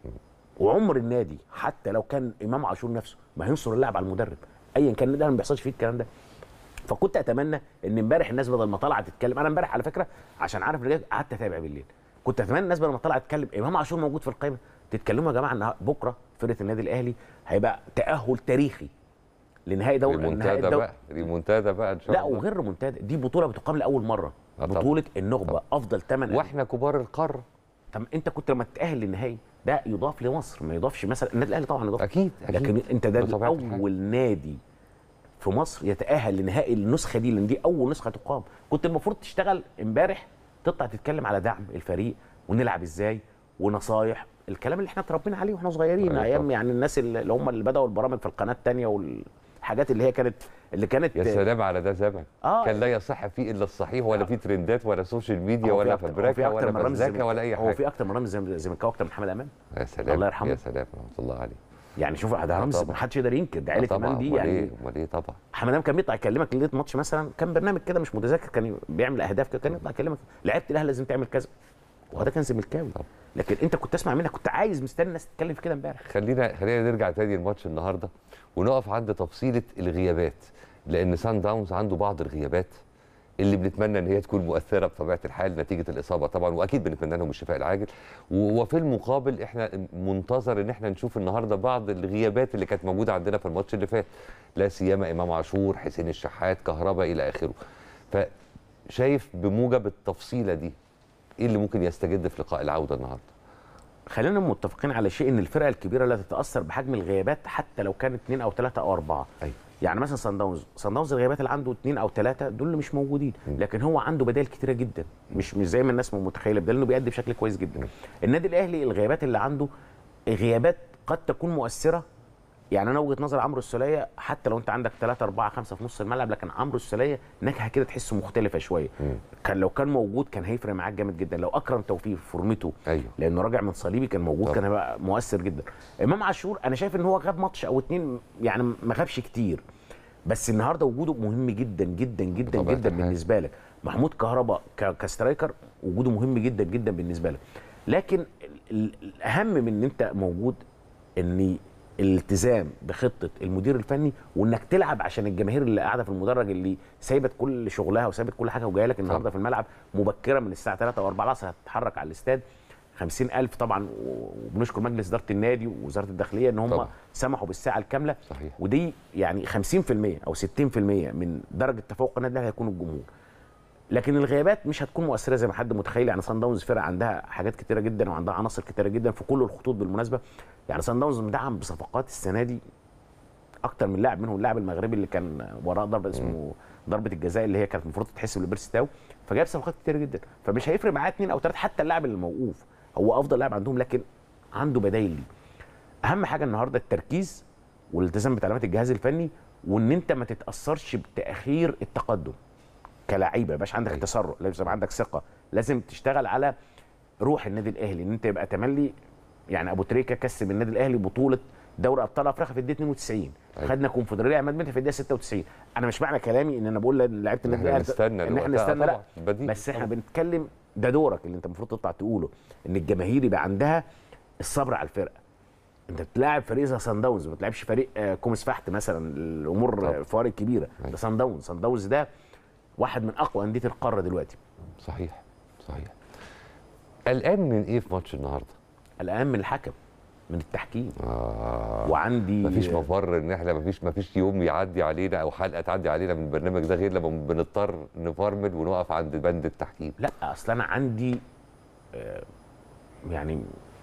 وعمر النادي حتى لو كان امام عاشور نفسه ما هينصر اللاعب على المدرب ايا كان النادي ما بيحصلش فيه الكلام ده فكنت اتمنى ان امبارح الناس بدل ما طالعه تتكلم انا امبارح على فكره عشان عارف رجعت قعدت اتابع بالليل كنت اتمنى الناس بدل ما طالعه تتكلم امام عاشور موجود في القائمه تتكلموا يا جماعه ان بكره فرقه النادي الاهلي هيبقى تاهل تاريخي لنهائي دوري نهائي ريمونتادا الدوري بقى ريمونتادا بقى ان شاء لا الله وغير ريمونتادا دي بطوله بتقام لاول مره آه طبعا. بطوله النخبه افضل ثمان واحنا كبار القاره طب انت كنت لما تتاهل للنهائي ده يضاف لمصر ما يضافش مثلا النادي الاهلي طبعا يضاف اكيد اكيد لكن انت ده بطبيعة الحال. اول نادي في مصر يتاهل لنهائي النسخه دي لان دي اول نسخه تقام كنت المفروض تشتغل امبارح تطلع تتكلم على دعم الفريق ونلعب ازاي ونصايح الكلام اللي احنا اتربينا عليه واحنا صغيرين أيوة ايام طبعا. يعني الناس اللي هم اللي بداوا البرامج في القناه الثانيه والحاجات اللي هي كانت اللي كانت يا سلام على ده زمن آه. كان لا يصح فيه الا الصحيح ولا فيه ترندات ولا سوشيال ميديا هو في ولا أكتر- هو في فبركه أكتر ولا من رمز فزلكه زم- ولا اي هو حاجه في اكتر من رمز زم- زملكاوي اكتر من حمد امام يا سلام الله يرحمه. يا سلام رحمه الله عليه يعني شوف ده آه رمز طبعا. ما حدش يقدر ينكر ده آه عيله طبعا امام دي امال يعني ايه امال ايه طبعا حمد امام كان بيطلع يكلمك ليله ماتش مثلا كان برنامج كده مش متذكر كان بيعمل اهداف كده كان يطلع يكلمك لعبت الاهلي لازم تعمل كذا وهذا كان زملكاوي طبعا. لكن انت كنت تسمع منك كنت عايز مستني الناس تتكلم في كده امبارح خلينا خلينا نرجع تاني الماتش النهارده ونقف عند تفصيله الغيابات لان سان داونز عنده بعض الغيابات اللي بنتمنى ان هي تكون مؤثره بطبيعه الحال نتيجه الاصابه طبعا واكيد بنتمنى لهم الشفاء العاجل و- وفي المقابل احنا منتظر ان احنا نشوف النهارده بعض الغيابات اللي كانت موجوده عندنا في الماتش اللي فات لا سيما امام عاشور حسين الشحات كهربا الى اخره فشايف بموجب التفصيله دي ايه اللي ممكن يستجد في لقاء العوده النهارده خلينا متفقين على شيء ان الفرقه الكبيره لا تتاثر بحجم الغيابات حتى لو كان اثنين او ثلاثه او اربعه أيوة. يعني مثلا صن داونز صن داونز الغيابات اللي عنده اثنين او ثلاثه دول اللي مش موجودين لكن هو عنده بدائل كتيره جدا مش مش زي ما الناس متخيله بدل انه بيأدي بشكل كويس جدا النادي الاهلي الغيابات اللي عنده غيابات قد تكون مؤثره يعني انا وجهه نظر عمرو السوليه حتى لو انت عندك 3 4 5 في نص الملعب لكن عمرو السوليه نكهه كده تحسه مختلفه شويه كان لو كان موجود كان هيفرق معاك جامد جدا لو اكرم توفيق في فورمته ايوه لانه راجع من صليبي كان موجود طبعا. كان هيبقى مؤثر جدا امام عاشور انا شايف ان هو غاب ماتش او اتنين يعني ما غابش كتير بس النهارده وجوده مهم جدا جدا جدا بطبيعة جدا الحال. بالنسبه لك محمود كهربا ك- كسترايكر وجوده مهم جدا جدا بالنسبه لك لكن ال- ال- الاهم من ان انت موجود ان الالتزام بخطه المدير الفني وانك تلعب عشان الجماهير اللي قاعده في المدرج اللي سايبت كل شغلها وسايبت كل حاجه وجايه لك النهارده في الملعب مبكره من الساعه 3 او 4 العصر هتتحرك على الاستاد 50000 طبعا وبنشكر مجلس اداره النادي ووزاره الداخليه ان هم طبعا. سمحوا بالساعه الكامله صحيح ودي يعني 50% او 60% من درجه تفوق النادي الاهلي هيكون الجمهور لكن الغيابات مش هتكون مؤثره زي ما حد متخيل يعني سان داونز فرقه عندها حاجات كتيره جدا وعندها عناصر كتيره جدا في كل الخطوط بالمناسبه يعني سان داونز مدعم بصفقات السنه دي اكتر من لاعب منهم اللاعب المغربي اللي كان وراء ضربه اسمه ضربه الجزاء اللي هي كانت المفروض تتحسب لبيرسي تاو فجاب صفقات كتير جدا فمش هيفرق معاه اثنين او ثلاثه حتى اللاعب اللي موقوف هو افضل لاعب عندهم لكن عنده بدايل ليه اهم حاجه النهارده التركيز والالتزام بتعليمات الجهاز الفني وان انت ما تتاثرش بتاخير التقدم كلاعيبه يبقاش عندك أيوة. تسرع لازم يبقى عندك ثقه لازم تشتغل على روح النادي الاهلي ان انت يبقى تملي يعني ابو تريكه كسب النادي الاهلي بطوله دوري ابطال افريقيا في الدقيقه 92 أيوة. خدنا كونفدراليه عماد متعب في الدقيقه 96 انا مش معنى كلامي ان انا بقول لعيبه النادي احنا الاهلي نستنى ان احنا لوقتها نستنى لا طبعاً، بديهي. بس احنا طبعاً. بنتكلم ده دورك اللي انت المفروض تطلع تقوله ان الجماهير يبقى عندها الصبر على الفرقه انت بتلاعب فريق زي سان داونز ما بتلعبش فريق آه، كومس فحت مثلا الامور طبعاً. آه، فوارق كبيره أيوة. ده سان داونز سان داونز ده واحد من اقوى انديه القاره دلوقتي صحيح صحيح قلقان من ايه في ماتش النهارده؟ الان من الحكم من التحكيم آه. وعندي مفيش مفر ان احنا مفيش مفيش يوم يعدي علينا او حلقه تعدي علينا من البرنامج ده غير لما بنضطر نفرمل ونقف عند بند التحكيم لا اصل انا عندي آه، يعني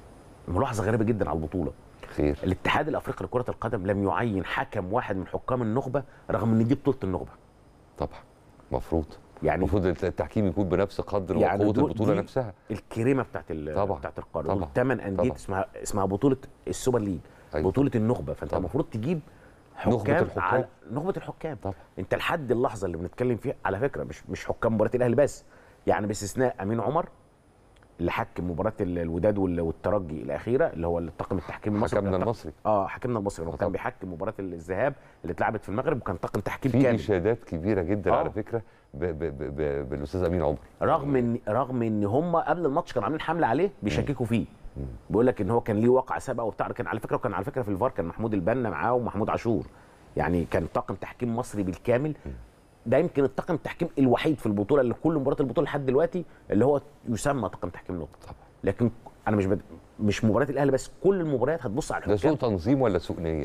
ملاحظه غريبه جدا على البطوله خير الاتحاد الافريقي لكره القدم لم يعين حكم واحد من حكام النخبه رغم ان دي بطوله النخبه طبعا مفروض يعني المفروض التحكيم يكون بنفس قدر يعني وقوه دول- البطوله دي نفسها الكريمه بتاعت ال- طبعاً. بتاعت القاره طبعاً. دول ثمان انديه طبعاً. اسمها اسمها بطوله السوبر ليج أيوة. بطوله النخبه فانت طبعاً. المفروض تجيب نخبة حكام الحكام. على نخبه الحكام طبعا انت لحد اللحظه اللي بنتكلم فيها على فكره مش مش حكام مباراه الاهلي بس يعني باستثناء امين عمر اللي حكم مباراه ال- الوداد وال- والترجي الاخيره اللي هو الطاقم التحكيم المصري حكمنا كان طاقم- المصري اه حكمنا المصري هو طبعاً. كان بيحكم مباراه الذهاب اللي اتلعبت في المغرب وكان طاقم تحكيم في كامل اشادات كبيره جدا آه. على فكره ب ب ب ب بالاستاذ امين عمر رغم ان رغم ان هم قبل الماتش كانوا عاملين حمله عليه بيشككوا فيه بيقول لك ان هو كان ليه وقع سابقه وبتاع كان على فكره وكان على فكره في الفار كان محمود البنا معاه ومحمود عاشور يعني كان طاقم تحكيم مصري بالكامل ده يمكن الطاقم التحكيم الوحيد في البطوله اللي كل مباراه البطوله لحد دلوقتي اللي هو يسمى طاقم تحكيم نقطه طبعا لكن انا مش بد... مش مباراه الاهلي بس كل المباريات هتبص على ده الحكام سوء تنظيم ولا سوء نيه؟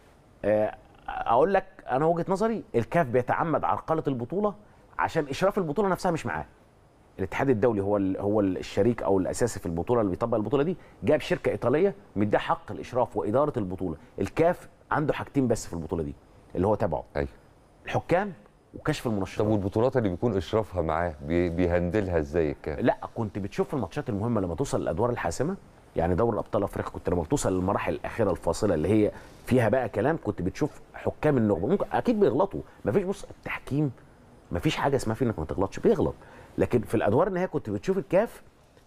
آه، اقول لك انا وجهه نظري الكاف بيتعمد عرقله البطوله عشان اشراف البطوله نفسها مش معاه الاتحاد الدولي هو ال- هو الشريك او الاساسي في البطوله اللي بيطبق البطوله دي جاب شركه ايطاليه مديها حق الاشراف واداره البطوله الكاف عنده حاجتين بس في البطوله دي اللي هو تبعه ايوه الحكام وكشف طب المنشطات والبطولات اللي بيكون اشرافها معاه بي- بيهندلها ازاي الكاف؟ لا كنت بتشوف في الماتشات المهمه لما توصل للادوار الحاسمه يعني دوري ابطال افريقيا كنت لما بتوصل للمراحل الاخيره الفاصله اللي هي فيها بقى كلام كنت بتشوف حكام النخبه ممكن اكيد بيغلطوا مفيش بص التحكيم مفيش حاجه اسمها فيه انك ما تغلطش بيغلط لكن في الادوار النهائيه كنت بتشوف الكاف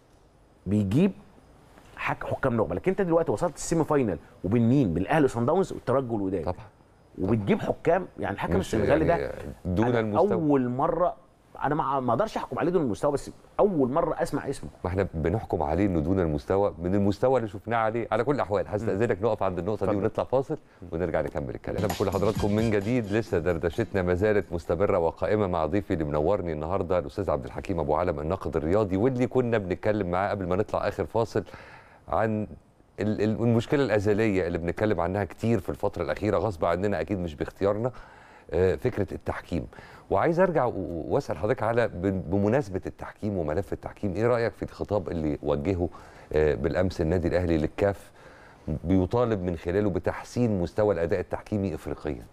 بيجيب حك حكام نخبه لكن انت دلوقتي وصلت السيمي فاينل وبين مين؟ بالاهلي وصن داونز والترجي والوداد طبعا وبتجيب حكام يعني الحكم مش السنغالي يعني ده دون أنا المستوى اول مره انا ما ما اقدرش احكم عليه دون المستوى بس اول مره اسمع اسمه ما احنا بنحكم عليه انه دون المستوى من المستوى اللي شفناه عليه على كل الاحوال هستاذنك نقف عند النقطه دي اتفضل. ونطلع فاصل ونرجع نكمل الكلام اهلا بكل حضراتكم من جديد لسه دردشتنا ما زالت مستمره وقائمه مع ضيفي اللي منورني النهارده الاستاذ عبد الحكيم ابو علم الناقد الرياضي واللي كنا بنتكلم معاه قبل ما نطلع اخر فاصل عن ال- ال- المشكله الازليه اللي بنتكلم عنها كتير في الفتره الاخيره غصب عننا اكيد مش باختيارنا آه، فكره التحكيم وعايز ارجع و- واسال حضرتك على ب- بمناسبه التحكيم وملف التحكيم ايه رايك في الخطاب اللي وجهه آه، بالامس النادي الاهلي للكاف بيطالب من خلاله بتحسين مستوى الاداء التحكيمي افريقيا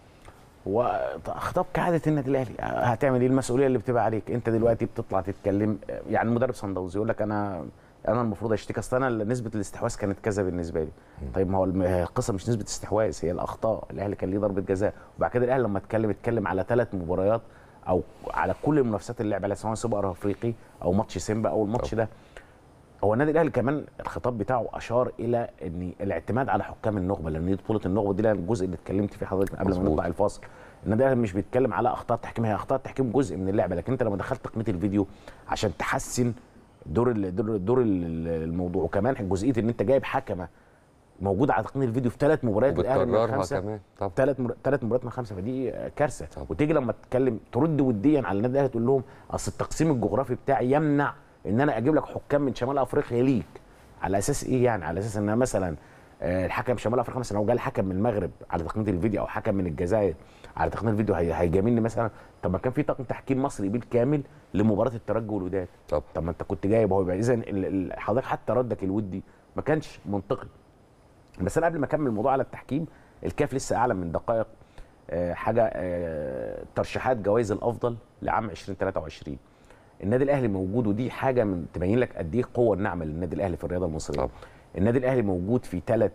هو خطاب كعاده النادي الاهلي هتعمل ايه المسؤوليه اللي بتبقى عليك انت دلوقتي بتطلع تتكلم يعني مدرب صن داونز يقول لك انا انا المفروض اشتكي اصل انا نسبه الاستحواذ كانت كذا بالنسبه لي طيب ما هو الم- هي القصه مش نسبه استحواذ هي الاخطاء الاهلي كان ليه ضربه جزاء وبعد كده الاهلي لما اتكلم اتكلم على ثلاث مباريات او على كل المنافسات اللي لعب عليها سواء سوبر افريقي او ماتش سيمبا او الماتش ده هو النادي الاهلي كمان الخطاب بتاعه اشار الى ان الاعتماد على حكام النخبه لان دي بطوله النخبه دي الجزء اللي اتكلمت فيه حضرتك قبل ما مظبوط. نطلع الفاصل النادي الاهلي مش بيتكلم على اخطاء تحكيم هي اخطاء التحكيم جزء من اللعبه لكن انت لما دخلت تقنيه الفيديو عشان تحسن دور ال- دور دور ال- الموضوع وكمان جزئيه ان انت جايب حكمه موجوده على تقنيه الفيديو في ثلاث مباريات الاهلي من وبتكررها الخمسه كمان طبعا ثلاث مر... ثلاث مباريات من خمسه فدي كارثه طبعا. وتيجي لما تتكلم ترد وديا على النادي الاهلي تقول لهم اصل التقسيم الجغرافي بتاعي يمنع ان انا اجيب لك حكام من شمال افريقيا ليك على اساس ايه يعني على اساس ان مثلا آه، الحكم شمال افريقيا مثلا لو جالي حكم من المغرب على تقنيه الفيديو او حكم من الجزائر على تقنيه الفيديو هي- هيجاملني مثلا طب ما كان في طاقم تحكيم مصري بالكامل لمباراه الترجي والوداد طب طب ما انت كنت جايب اهو يبقى اذا ال- ال- حضرتك حتى ردك الودي ما كانش منطقي بس انا قبل ما اكمل الموضوع على التحكيم الكاف لسه اعلن من دقائق آه، حاجه آه، ترشيحات جوائز الافضل لعام 2023 النادي الاهلي موجود ودي حاجه من تبين لك قد ايه قوه النعمه للنادي الاهلي في الرياضه المصريه طبعا. النادي الاهلي موجود في ثلاث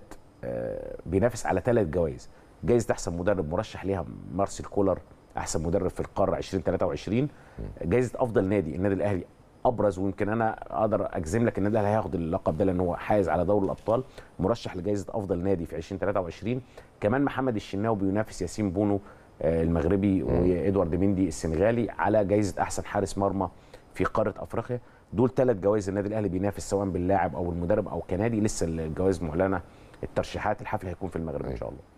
بينافس على ثلاث جوائز جائزه احسن مدرب مرشح ليها مارسيل كولر احسن مدرب في القاره 2023 جائزه افضل نادي النادي الاهلي ابرز ويمكن انا اقدر اجزم لك ان النادي الاهلي هياخد اللقب ده لان هو حائز على دوري الابطال مرشح لجائزه افضل نادي في 2023 كمان محمد الشناوي بينافس ياسين بونو آه، المغربي وادوارد مندي السنغالي على جائزه احسن حارس مرمى في قاره افريقيا دول ثلاث جوائز النادي الاهلي بينافس سواء باللاعب او المدرب او كنادي لسه الجوائز معلنه الترشيحات الحفل هيكون في المغرب ان شاء الله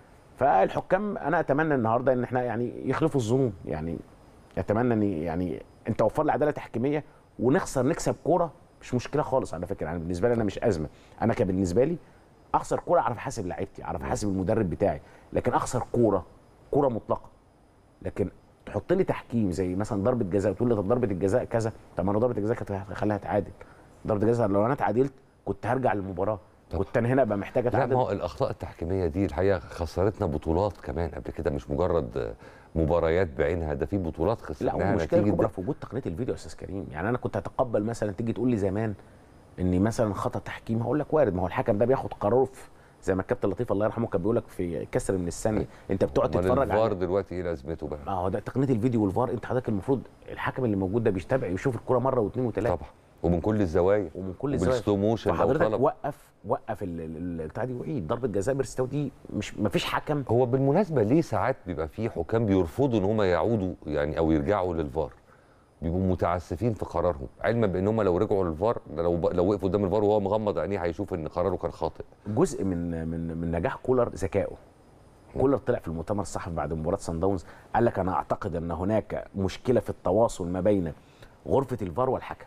فالحكام انا اتمنى النهارده ان احنا يعني يخلفوا الظنون يعني اتمنى ان يعني انت وفر لي عداله تحكيميه ونخسر نكسب كوره مش مشكله خالص على فكره يعني بالنسبه لي انا مش ازمه انا كبالنسبه لي اخسر كوره اعرف احاسب لعيبتي اعرف احاسب المدرب بتاعي لكن اخسر كوره كوره مطلقه لكن تحط لي تحكيم زي مثلا ضربه جزاء تقول لي طب ضربه الجزاء كذا طب ما انا ضربه الجزاء كانت هخليها تعادل ضربه الجزاء لو انا اتعادلت كنت هرجع للمباراه طب. كنت انا هنا ابقى محتاج لا اتعادل ما هو الاخطاء التحكيميه دي الحقيقه خسرتنا بطولات كمان قبل كده مش مجرد مباريات بعينها ده في بطولات لا خسرناها والمشكله نتيجه الكبرى ده في وجود تقنيه الفيديو يا استاذ كريم يعني انا كنت اتقبل مثلا تيجي تقول لي زمان ان مثلا خطا تحكيم هقول لك وارد ما هو الحكم ده بياخد قراره في زي ما الكابتن لطيف الله يرحمه كان بيقول لك في كسر من الثانيه انت بتقعد امال تتفرج الفار على دلوقتي ايه لازمته بقى اه هو ده تقنيه الفيديو والفار انت حضرتك المفروض الحكم اللي موجود ده بيتابع يشوف الكره مره واثنين وثلاثه طبعا ومن كل الزوايا ومن كل الزوايا وبالسلو موشن لو فحضرتك طلب وقف وقف ال- ال- البتاع دي وعيد ضربه جزاء بيرستاو دي مش ما فيش حكم هو بالمناسبه ليه ساعات بيبقى في حكام بيرفضوا ان هم يعودوا يعني او يرجعوا للفار بيبقوا متعسفين في قرارهم علما بان هم لو رجعوا للفار لو ب... لو وقفوا قدام الفار وهو مغمض عينيه هيشوف ان قراره كان خاطئ جزء من من من نجاح كولر ذكائه كولر طلع في المؤتمر الصحفي بعد مباراه سان داونز قال لك انا اعتقد ان هناك مشكله في التواصل ما بين غرفه الفار والحكم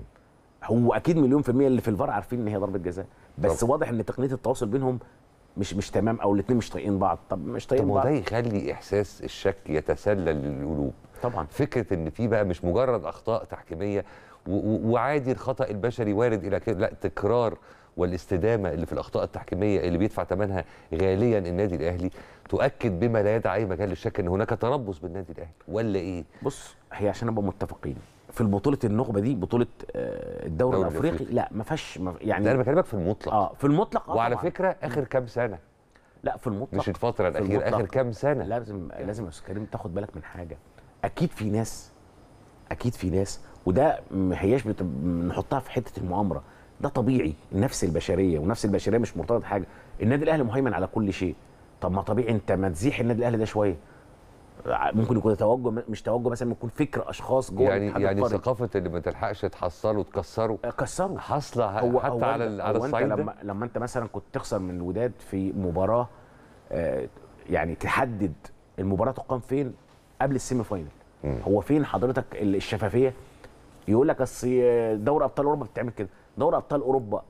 هو اكيد مليون في المية اللي في الفار عارفين ان هي ضربه جزاء بس طبعا. واضح ان تقنيه التواصل بينهم مش مش تمام او الاثنين مش طايقين بعض طب مش طب طايقين ما هو بعض ده يخلي احساس الشك يتسلل للقلوب طبعا فكره ان في بقى مش مجرد اخطاء تحكيميه و- و- وعادي الخطا البشري وارد الى كده لا تكرار والاستدامه اللي في الاخطاء التحكيميه اللي بيدفع ثمنها غاليا النادي الاهلي تؤكد بما لا يدع اي مجال للشك ان هناك تربص بالنادي الاهلي ولا ايه؟ بص هي عشان نبقى متفقين في البطوله النخبه دي بطوله آه، الدوري الدوري الافريقي الأفريقي. لا ما فيهاش ما- ده يعني انا بكلمك في المطلق اه في المطلق آه وعلى طبعاً. فكره اخر كام سنه لا في المطلق مش الفتره في الاخيره اخر المطلق. كام سنه لازم لازم يا استاذ كريم تاخد بالك من حاجه اكيد في ناس اكيد في ناس وده ما هياش بت... نحطها في حته المؤامره ده طبيعي النفس البشريه والنفس البشريه مش مرتبطه بحاجه النادي الاهلي مهيمن على كل شيء طب ما طبيعي انت ما تزيح النادي الاهلي ده شويه ممكن يكون توجه مش توجه مثلا يكون فكر اشخاص جوه يعني الاتحاد يعني القاري. ثقافه اللي ما تلحقش تحصله تكسره كسروا حاصله هو حتى هو على أنت- ال- على هو أنت الصعيد ده لما لما انت مثلا كنت تخسر من الوداد في مباراه آه، يعني تحدد المباراه تقام فين قبل السيمي فاينل هو فين حضرتك ال- الشفافيه يقول لك اصل دوري ابطال اوروبا بتعمل كده دوري ابطال اوروبا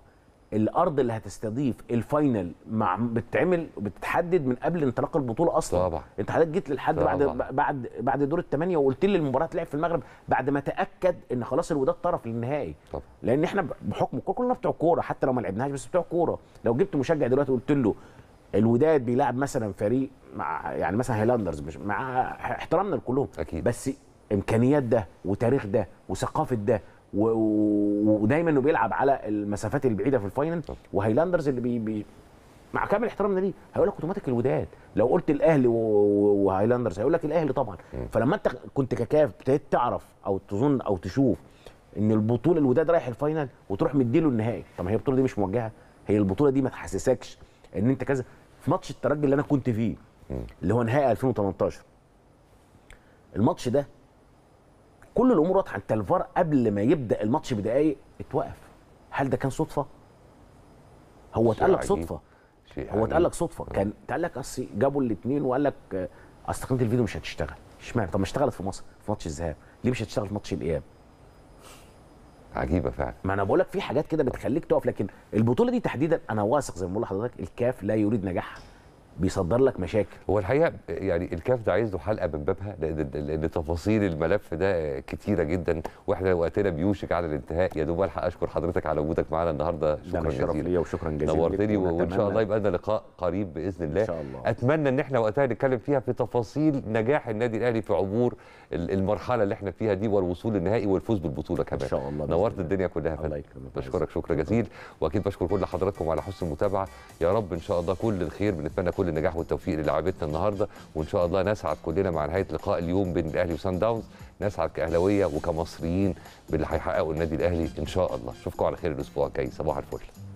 الارض اللي هتستضيف الفاينل مع بتتعمل بتتحدد من قبل انطلاق البطوله اصلا طبعا. انت حضرتك جيت للحد بعد طبعا. بعد بعد دور الثمانيه وقلت لي المباراه هتلعب في المغرب بعد ما تاكد ان خلاص الوداد طرف للنهائي طبعا. لان احنا بحكم الكوره كلنا بتوع كوره حتى لو ما لعبناش بس بتوع كوره لو جبت مشجع دلوقتي وقلت له الوداد بيلعب مثلا فريق مع يعني مثلا هيلاندرز مش مع احترامنا لكلهم أكيد. بس امكانيات ده وتاريخ ده وثقافه ده و- و- ودايما انه بيلعب على المسافات البعيده في الفاينل وهيلاندرز اللي بي, بي مع كامل احترامنا ليه هيقول لك اوتوماتيك الوداد لو قلت الاهلي و- و- وهايلاندرز هيقول لك الاهلي طبعا فلما انت كنت ككاف ابتديت تعرف او تظن او تشوف ان البطوله الوداد رايح الفاينل وتروح مديله النهائي طب ما هي البطوله دي مش موجهه هي البطوله دي ما تحسسكش ان انت كذا في ماتش الترجي اللي انا كنت فيه اللي هو نهائي 2018 الماتش ده كل الامور واضحه انت الفار قبل ما يبدا الماتش بدقايق اتوقف هل ده كان صدفه هو شيء اتقال لك عجيب. صدفه شيء هو عجيب. اتقال لك صدفه كان اتقال لك اصل جابوا الاثنين وقال لك آه، اصل تقنيه الفيديو مش هتشتغل اشمعنى طب ما اشتغلت في مصر في ماتش الذهاب ليه مش هتشتغل في ماتش الاياب عجيبه فعلا ما انا بقول لك في حاجات كده بتخليك تقف لكن البطوله دي تحديدا انا واثق زي ما بقول لحضرتك الكاف لا يريد نجاحها بيصدر لك مشاكل هو الحقيقه يعني الكاف ده عايز له حلقه من بابها لان لان تفاصيل الملف ده كتيره جدا واحنا وقتنا بيوشك على الانتهاء يا دوب الحق اشكر حضرتك على وجودك معانا النهارده ده شكرا انا شرف جزيلا ليا وشكرا جزيلا نورتني ليك، وان شاء ونتمنى- الله يبقى لنا لقاء قريب باذن الله ان شاء الله اتمنى ان احنا وقتها نتكلم فيها في تفاصيل نجاح النادي الاهلي في عبور ال- المرحله اللي احنا فيها دي والوصول للنهائي والفوز بالبطوله كمان ان شاء الله بإذن نورت الله. الدنيا كلها يا الله فندم يكرمك بشكرك شكر جزيل واكيد بشكر كل حضراتكم على حسن المتابعه يا رب ان شاء الله كل الخير بنتمنى كل النجاح والتوفيق للاعبتنا النهارده وان شاء الله نسعد كلنا مع نهايه لقاء اليوم بين الاهلي وسان داونز نسعد كاهلاويه وكمصريين باللي هيحققوا النادي الاهلي ان شاء الله اشوفكم على خير الاسبوع الجاي صباح الفل